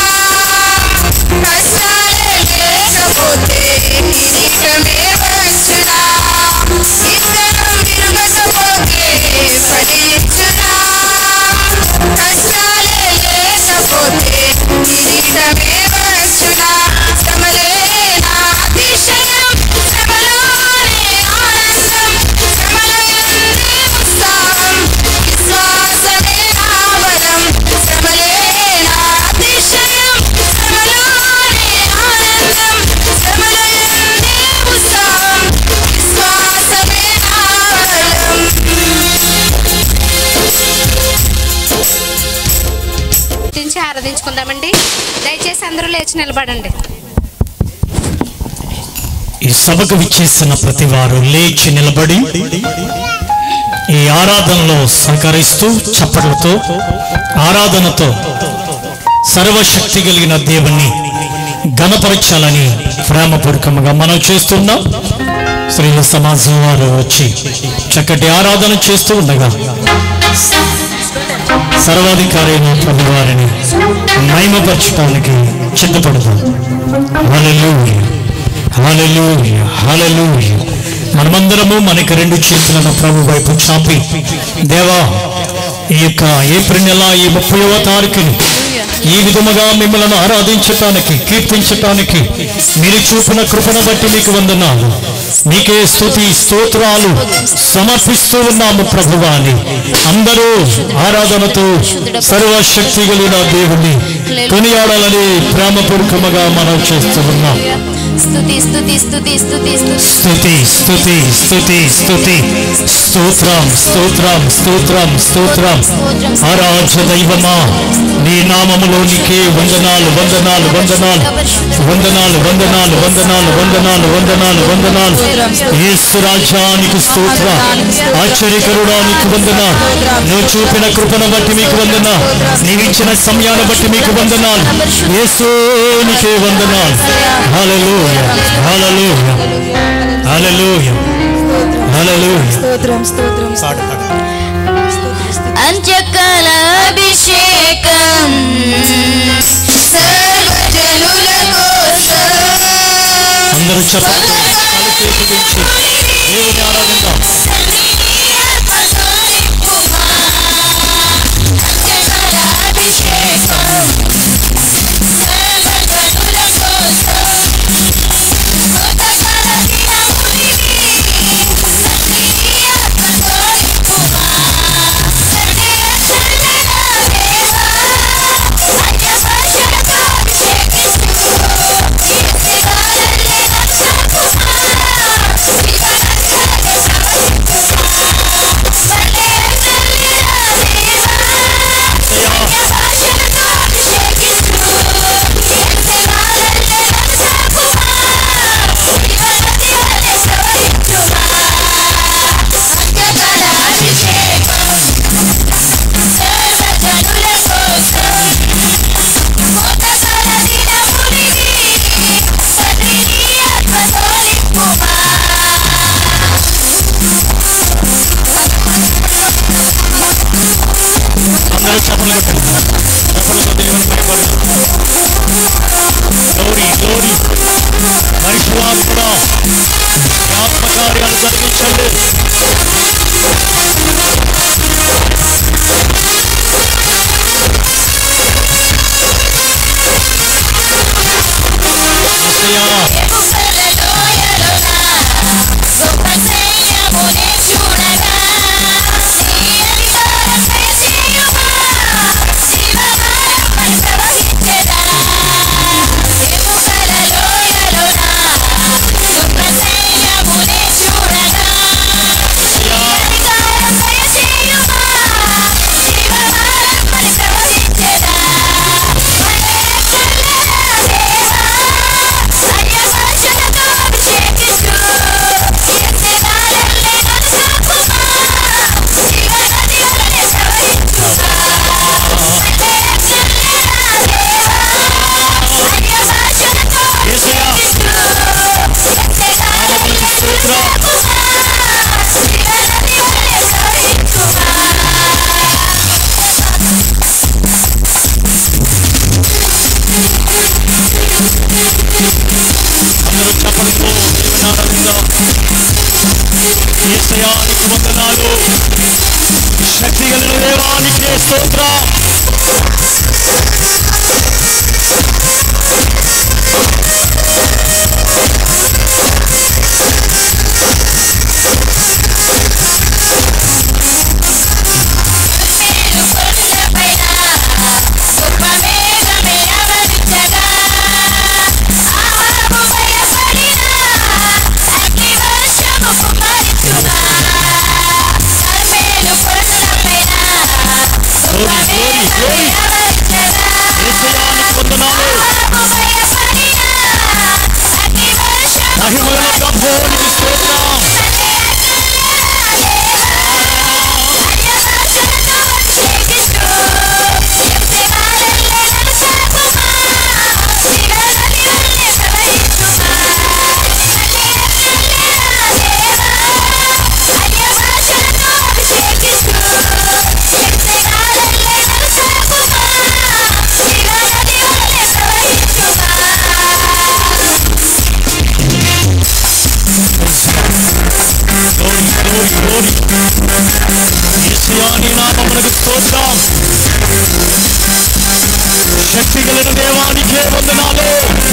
కష్టాలే లేకపోతే కిరీటమే వచ్చునా విత్తనం విరుగకపోతే ఫలించునా కష్టాలే లేకపోతే కిరీటమే వచ్చునా శ్రమలే నా అతిశయం శ్రమలోనే ఆనందం శ్రమలయందే ఉత్సాహం విశ్వాసమే నా బలం శ్రమలే నా అతిశయం శ్రమలోనే ఆనందం శ్రమలయందే ఉత్సాహం విశ్వాసమే నా బలం స్తుతించి ఆరాధించుకుందామండి దయచేసి అందరూ లేచి నిలబడండి ఈ సభకు విచ్చేసిన ప్రతి వారు లేచి నిలబడి ఈ ఆరాధనలో సహకరిస్తూ చప్పట్లతో ఆరాధనతో సర్వశక్తి కలిగిన దేవుణ్ణి ఘనపరచాలని ప్రేమపూర్వకంగా మనం చేస్తున్నాం స్త్రీల సమాజం వారు వచ్చి చక్కటి ఆరాధన చేస్తూ ఉండగా సర్వాధికారి అయిన ప్రభు వారిని మహిమపరచడానికి సిద్ధపడతాం హల్లెలూయా హల్లెలూయా హల్లెలూయా మనమందరము మనకి రెండు చేతులను ప్రభు వైపు చాపి దేవా ఈ యొక్క ఏప్రిల్ నెల ఈ ముప్పైవ తారీఖుని ఈ విధముగా మిమ్మల్ని ఆరాధించటానికి కీర్తించటానికి మీరు చూపిన కృపను బట్టి మీకు వందనాలు మీకే స్తుతి స్తోత్రాలు సమర్పిస్తూ ఉన్నాము ప్రభువాని అందరూ ఆరాధనతో సర్వశక్తి కలిగిన దేవుణ్ణి కొనియాడాలని ప్రేమపూర్వకముగా మనం చేస్తూ ఉన్నాం స్తుతి స్తుతి స్తుతి స్తుతి స్తుతి స్తుతి స్తుతి స్తుతి స్తుతి స్తోత్రం స్తోత్రం స్తోత్రం స్తోత్రం ఆరాధ్య దైవమా నీ నామములోనికే వందనాలు వందనాలు వందనాలు వందనాలు వందనాలు వందనాలు వందనాలు వందనాలు వందనాలు యేసు రాజ్యానికి స్తోత్ర ఆశ్చర్యకరుడానికి వందనాలు నువ్వు చూపిన కృపను బట్టి మీకు వందనా నీవిచ్చిన సమయాన్ని బట్టి మీకు వందనాలు యేసునికే వందనాలు హల్లెలూయా హల్లెలూయా హల్లెలూయా హల్లెలూయా స్తోత్రం స్తోత్రం అంత్యకాల అభిషేకం సర్వజనుల కోసం అందరూ చెప్పండి కలిసి దేవుని ఆరాధిద్దాం అందరూ చెప్పలు కొట్టండి చెప్పలతో దేవుని భయపడదు గౌరీ గౌరీ పరిశుభాత్మడ ఆత్మకార్యాలు జరిగించండి యేసయ్యా, యేసయ్యా, నామమునకు స్తోత్రం. అందరూ చెప్పలతో దేవుని ఆరాధిద్దాం యేసయ్యానికి వందనాలు శక్తి కలిగిన దేవానికి స్తోత్రం గౌరీ గౌరీ శక్తి కలిగిన దేవానికే వందనాలు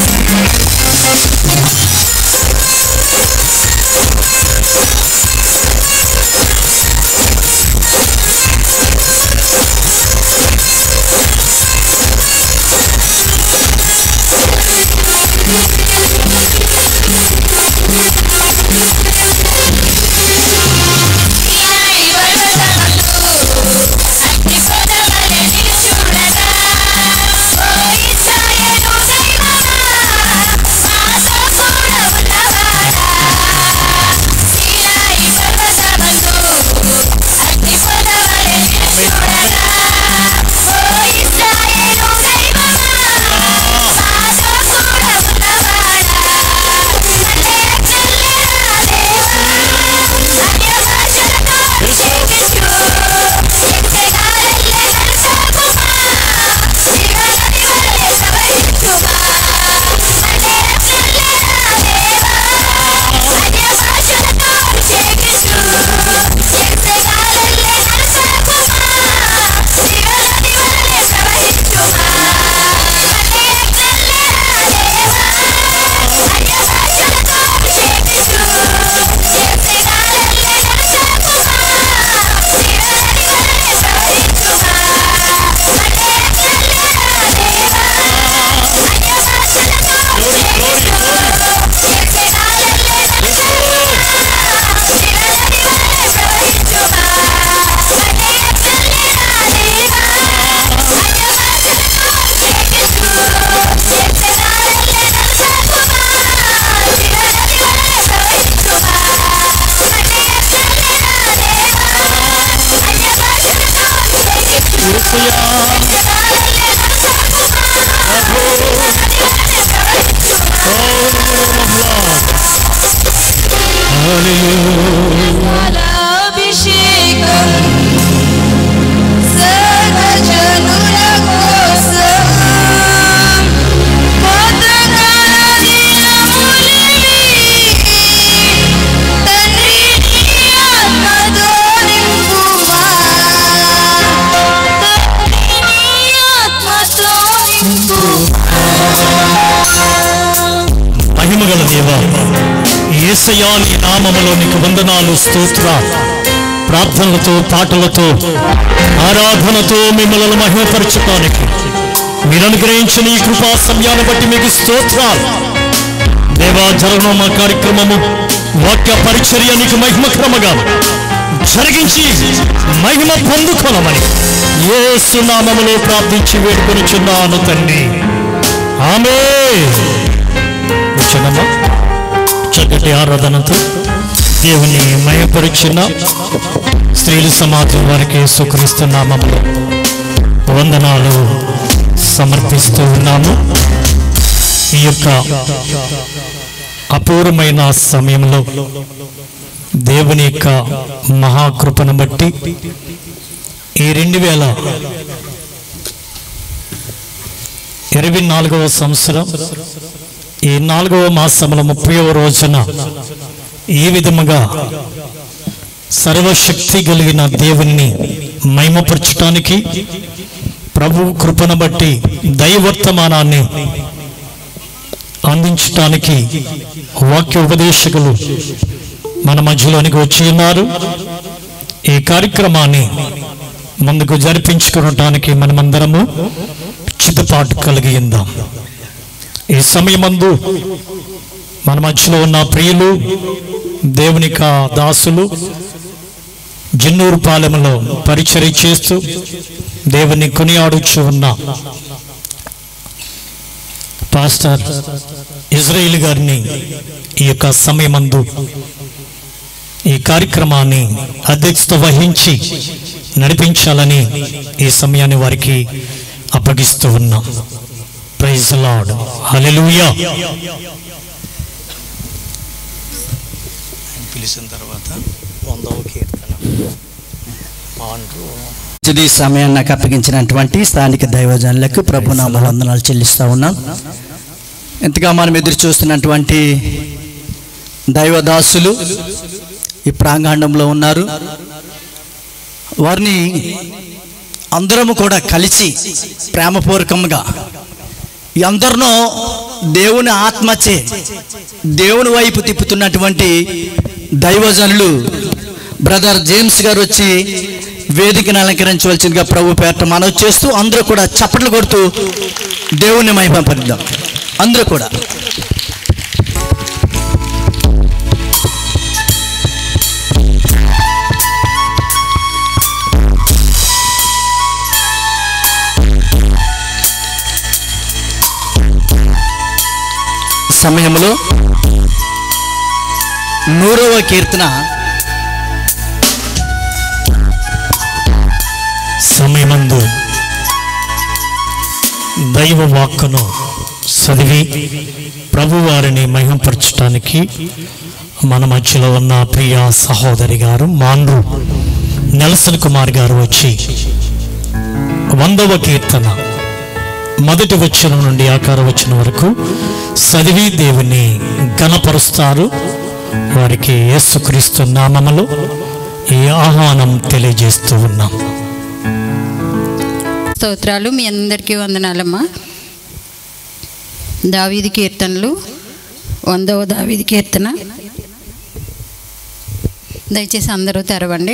అభిషేకం సర్వజనుల కోసం బతుకల దినములివి తండ్రి నీ ఆత్మతో నింపుమా తండ్రి నీ ఆత్మతో నింపుమా మహిమగల దేవా ఏసయా నీ నామములో నీకు వందనాలు స్తోత్ర ప్రార్థనలతో పాటలతో ఆరాధనతో మిమ్మల్ని మహిమపరచడానికి మీరు అనుగ్రహించిన ఈ కృపా సమయాన్ని బట్టి మీకు స్తోత్రాలు దేవా జరగడం మా కార్యక్రమము వాక్య పరిచర్య నీకు మహిమక్రమగా జరిగించి మహిమ పొందుకోనమని ఏ సునామములో ప్రార్థించి వేడుకొనిచున్నాను తండ్రి ఆమె వచ్చనమ్మా చక్కటి ఆరాధనతో దేవుని మయపరిచిన స్త్రీల సమాజం వారికి సుకరిస్తు నామములో వందనాలు సమర్పిస్తూ ఉన్నాము ఈ యొక్క అపూర్వమైన సమయంలో దేవుని యొక్క మహాకృపను బట్టి ఈ రెండు వేల ఇరవై నాలుగవ సంవత్సరం ఈ నాలుగవ మాసముల ముప్పైవ రోజున ఈ విధముగా సర్వశక్తి కలిగిన దేవుని మహిమపరచటానికి ప్రభు కృపను బట్టి దైవర్తమానాన్ని అందించటానికి వాక్య ఉపదేశకులు మన మధ్యలోనికి వచ్చి ఉన్నారు ఈ కార్యక్రమాన్ని ముందుకు జరిపించుకోవటానికి మనమందరము చిత్తపాటు కలిగి ఉందాం ఈ సమయమందు మన మధ్యలో ఉన్న ప్రియులు దేవునిక దాసులు జిన్నూరు పాలెంలో పరిచర్య చేస్తూ దేవుని కొనియాడుచు ఉన్న పాస్టర్ ఇజ్రాయిల్ గారిని ఈ యొక్క సమయమందు ఈ కార్యక్రమాన్ని అధ్యక్షత వహించి నడిపించాలని ఈ సమయాన్ని వారికి అప్పగిస్తూ ఉన్నాం ప్రైజ్ లార్డ్ హల్లెలూయా పిలిచిన తర్వాత వందవ కీర్తన ఇది సమయాన్ని నాకు అప్పగించినటువంటి స్థానిక దైవజనులకు ప్రభు నామ వందనాలు చెల్లిస్తూ ఉన్నాం ఎంతగా మనం ఎదురు చూస్తున్నటువంటి దైవదాసులు ఈ ప్రాంగణంలో ఉన్నారు వారిని అందరము కూడా కలిసి ప్రేమపూర్వకంగా ఈ అందరినో దేవుని ఆత్మచే దేవుని వైపు తిప్పుతున్నటువంటి దైవజనులు బ్రదర్ జేమ్స్ గారు వచ్చి వేదికను అలంకరించవలసిందిగా ప్రభు పేట మనవి చేస్తూ అందరూ కూడా చప్పట్లు కొడుతూ దేవుని మహిమపరిద్దాం అందరూ కూడా సమయంలో నూరవ కీర్తన సమయమందు దైవ వాక్కును చదివి ప్రభువారిని మహింపరచటానికి మన మధ్యలో ఉన్న ప్రియ సహోదరి గారు మాండ్రు నెల్సన్ కుమార్ గారు వచ్చి వందవ కీర్తన మొదటి వచనం నుండి ఆకార వచనం వరకు చదివి దేవుని గణపరుస్తారు వారికి యేసుక్రీస్తు నామములో ఈ ఆహ్వానం తెలియజేస్తూ ఉన్నాం స్తోత్రాలు మీ అందరికీ వందనాలమ్మా దావీది కీర్తనలు వందవ దావీది కీర్తన దయచేసి అందరూ తెరవండి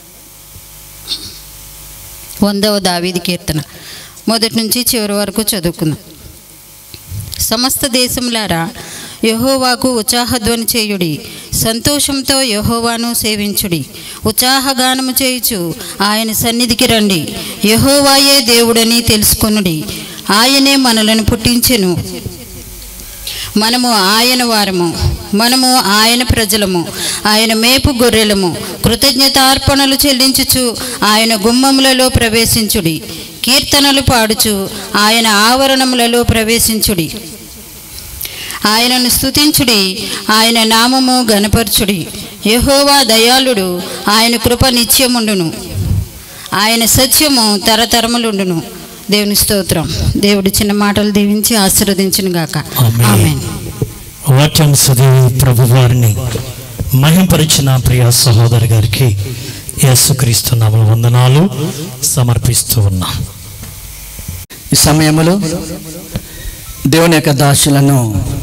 వందవ దావీది కీర్తన మొదటి నుంచి చివరి వరకు చదువుకుందాం సమస్త దేశములారా యహోవాకు ఉత్సాహధ్వని చేయుడి సంతోషంతో యహోవాను సేవించుడి ఉత్సాహగానము చేయుచు ఆయన సన్నిధికి రండి యహోవాయే దేవుడని తెలుసుకొనుడి ఆయనే మనలను పుట్టించెను మనము ఆయన వారము మనము ఆయన ప్రజలము ఆయన మేపు గొర్రెలము కృతజ్ఞతార్పణలు చెల్లించుచు ఆయన గుమ్మములలో ప్రవేశించుడి కీర్తనలు పాడుచు ఆయన ఆవరణములలో ప్రవేశించుడి ఆయనను స్తుతించుడి ఆయన నామము గనపరచుడి యెహోవా దయాళుడు ఆయన కృప నిత్యముండును ఆయన సత్యము తరతరములుండును దేవుని స్తోత్రం దేవుడి చిన్న మాటలు దీవించి ఆశీర్వదించును గాక ఆమేన్. ఆమెన్ వాక్యం చదివి ప్రభు వారిని మహింపరిచిన ప్రియ సహోదరి గారికి యేసుక్రీస్తు నామముల వందనాలు సమర్పిస్తూ ఉన్నాం ఈ సమయంలో దేవుని యొక్క దాసులను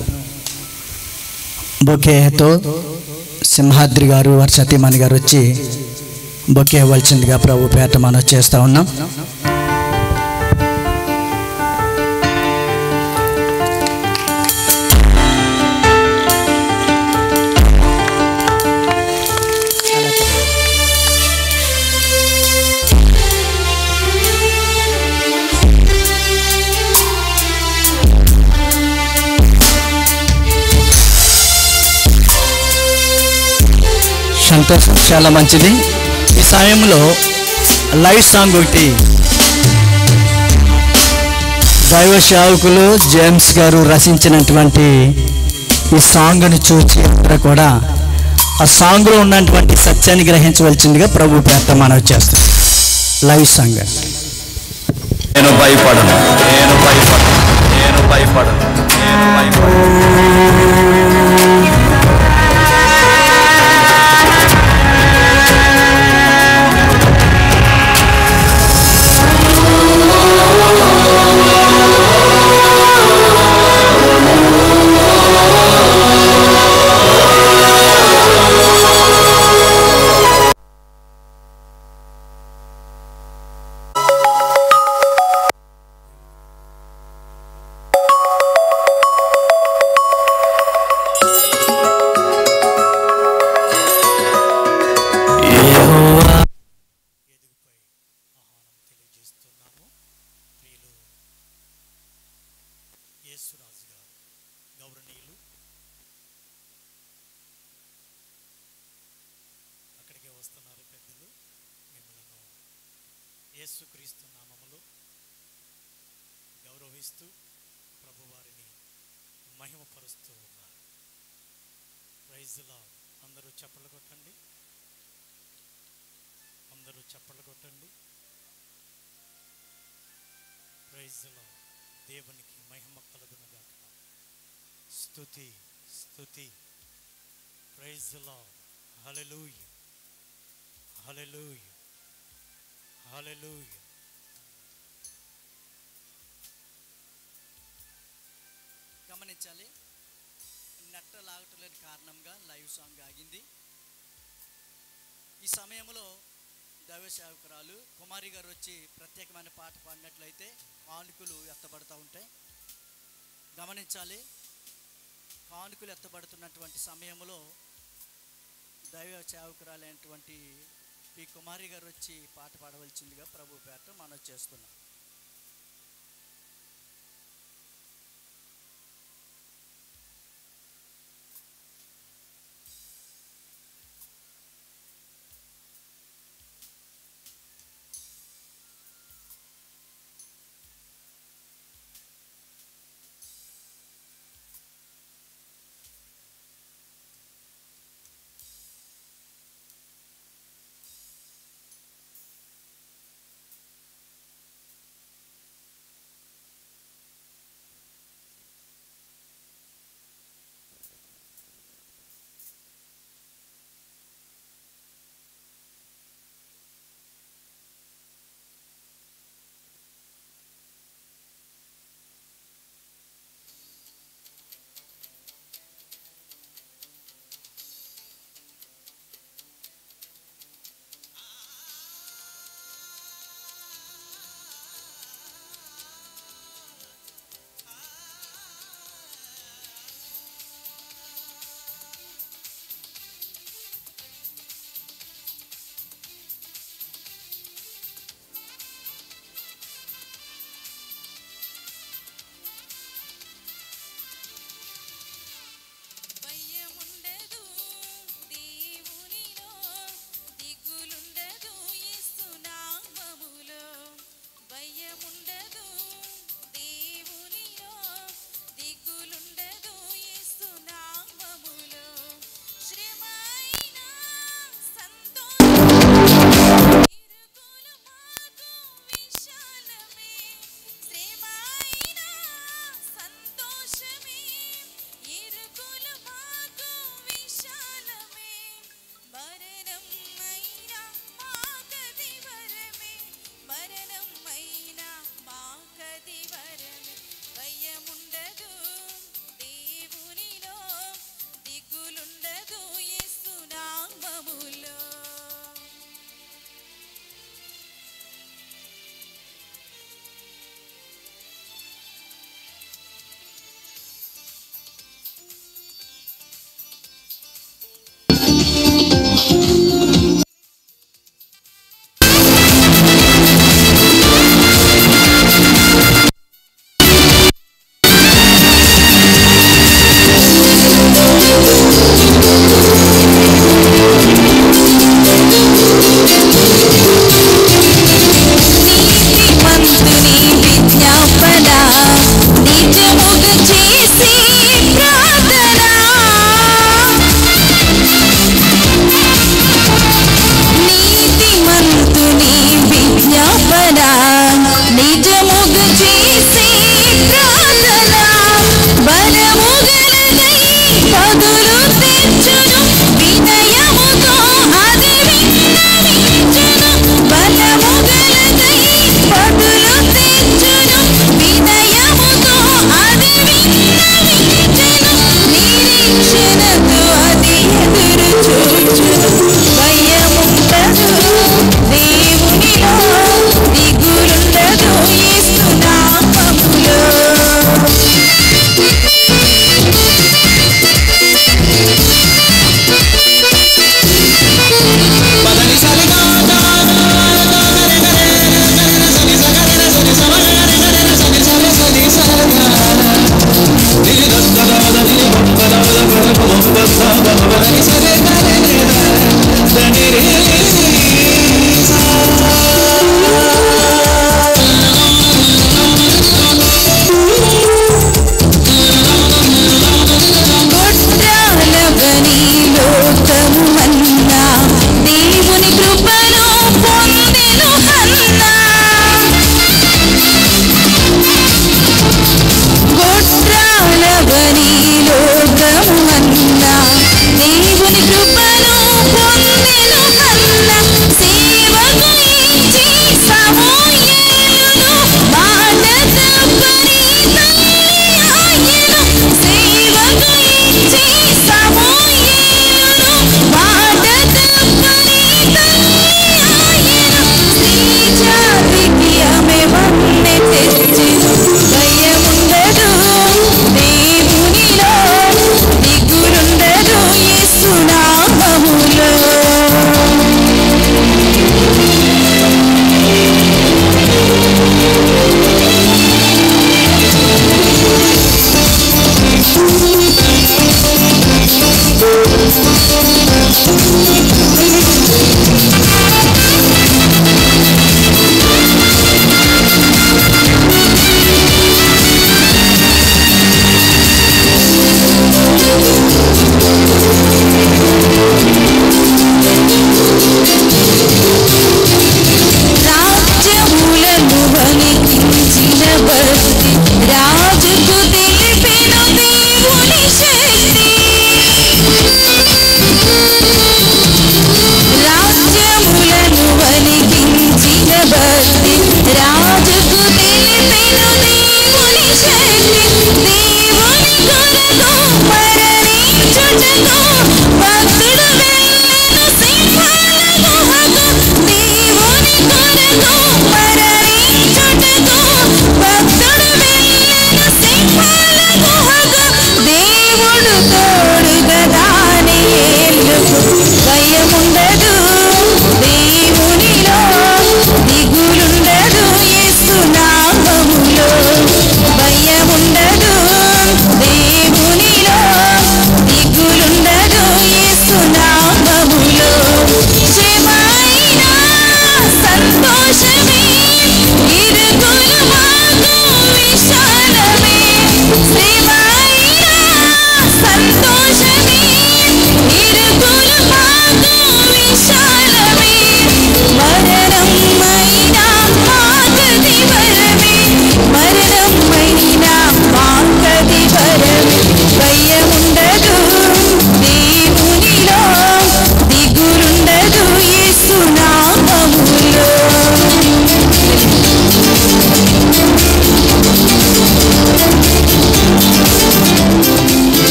బొకేతో సింహాద్రి గారు వారి సతీమణి గారు వచ్చి బొకే ఇవ్వాల్సిందిగా ప్రభు పేట మనం చేస్తూ ఉన్నాం సంతోషం చాలా మంచిది ఈ సమయంలో లైవ్ సాంగ్ ఒకటి దైవ సేవకులు జేమ్స్ గారు రచించినటువంటి ఈ సాంగ్ను చూసి అందరూ కూడా ఆ సాంగ్లో ఉన్నటువంటి సత్యాన్ని గ్రహించవలసిందిగా ప్రభు పేట మనవి చేస్తాం లైవ్ సాంగ్ నేను భయపడను నేను భయపడను నేను భయపడను నేను భయపడను యేసురాజు గారు గౌరవనీయులు అక్కడికే వస్తున్నారు పెద్దలు మిమ్మల్ని యేసుక్రీస్తు నామములో గౌరవిస్తూ ప్రభువారిని మహిమపరుస్తూ ఉన్నారు ప్రైజ్లా అందరూ చప్పలు కొట్టండి అందరూ చప్పలు కొట్టండి ప్రైజ్లో దేవునికి మహిమ కలుగునుగాక స్తుతి స్తుతి ప్రైజ్లో హల్లెలూయ హల్లెలూయ హల్లెలూయ గమనించాలి నెట్ట లాగటం లేని కారణంగా లైవ్ సాంగ్ ఆగింది ఈ సమయంలో దైవ సేవకురాలు కుమారి గారు వచ్చి ప్రత్యేకమైన పాట పాడినట్లయితే కానుకలు ఎత్తబడుతూ ఉంటాయి గమనించాలి కానుకలు ఎత్తబడుతున్నటువంటి సమయంలో దైవ సేవకురాలైనటువంటి పి కుమారి గారు వచ్చి పాట పాడవలసిందిగా ప్రభు పేట మనం చేస్తున్నాం ఆ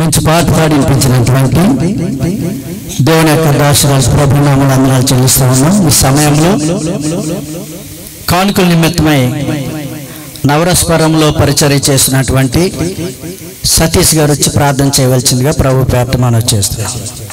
మంచి పాట పాడింపించినటువంటి దేవుని యొక్క దాసరాజు ప్రభు నామలు అందరాలు చెల్లిస్తా ఉన్నాం ఈ సమయంలో కానుకల నిమిత్తమై నవరస్వరంలో పరిచర్య చేసినటువంటి సతీష్ గారు వచ్చి ప్రార్థన చేయవలసిందిగా ప్రభు పేట మనం చేస్తున్నాం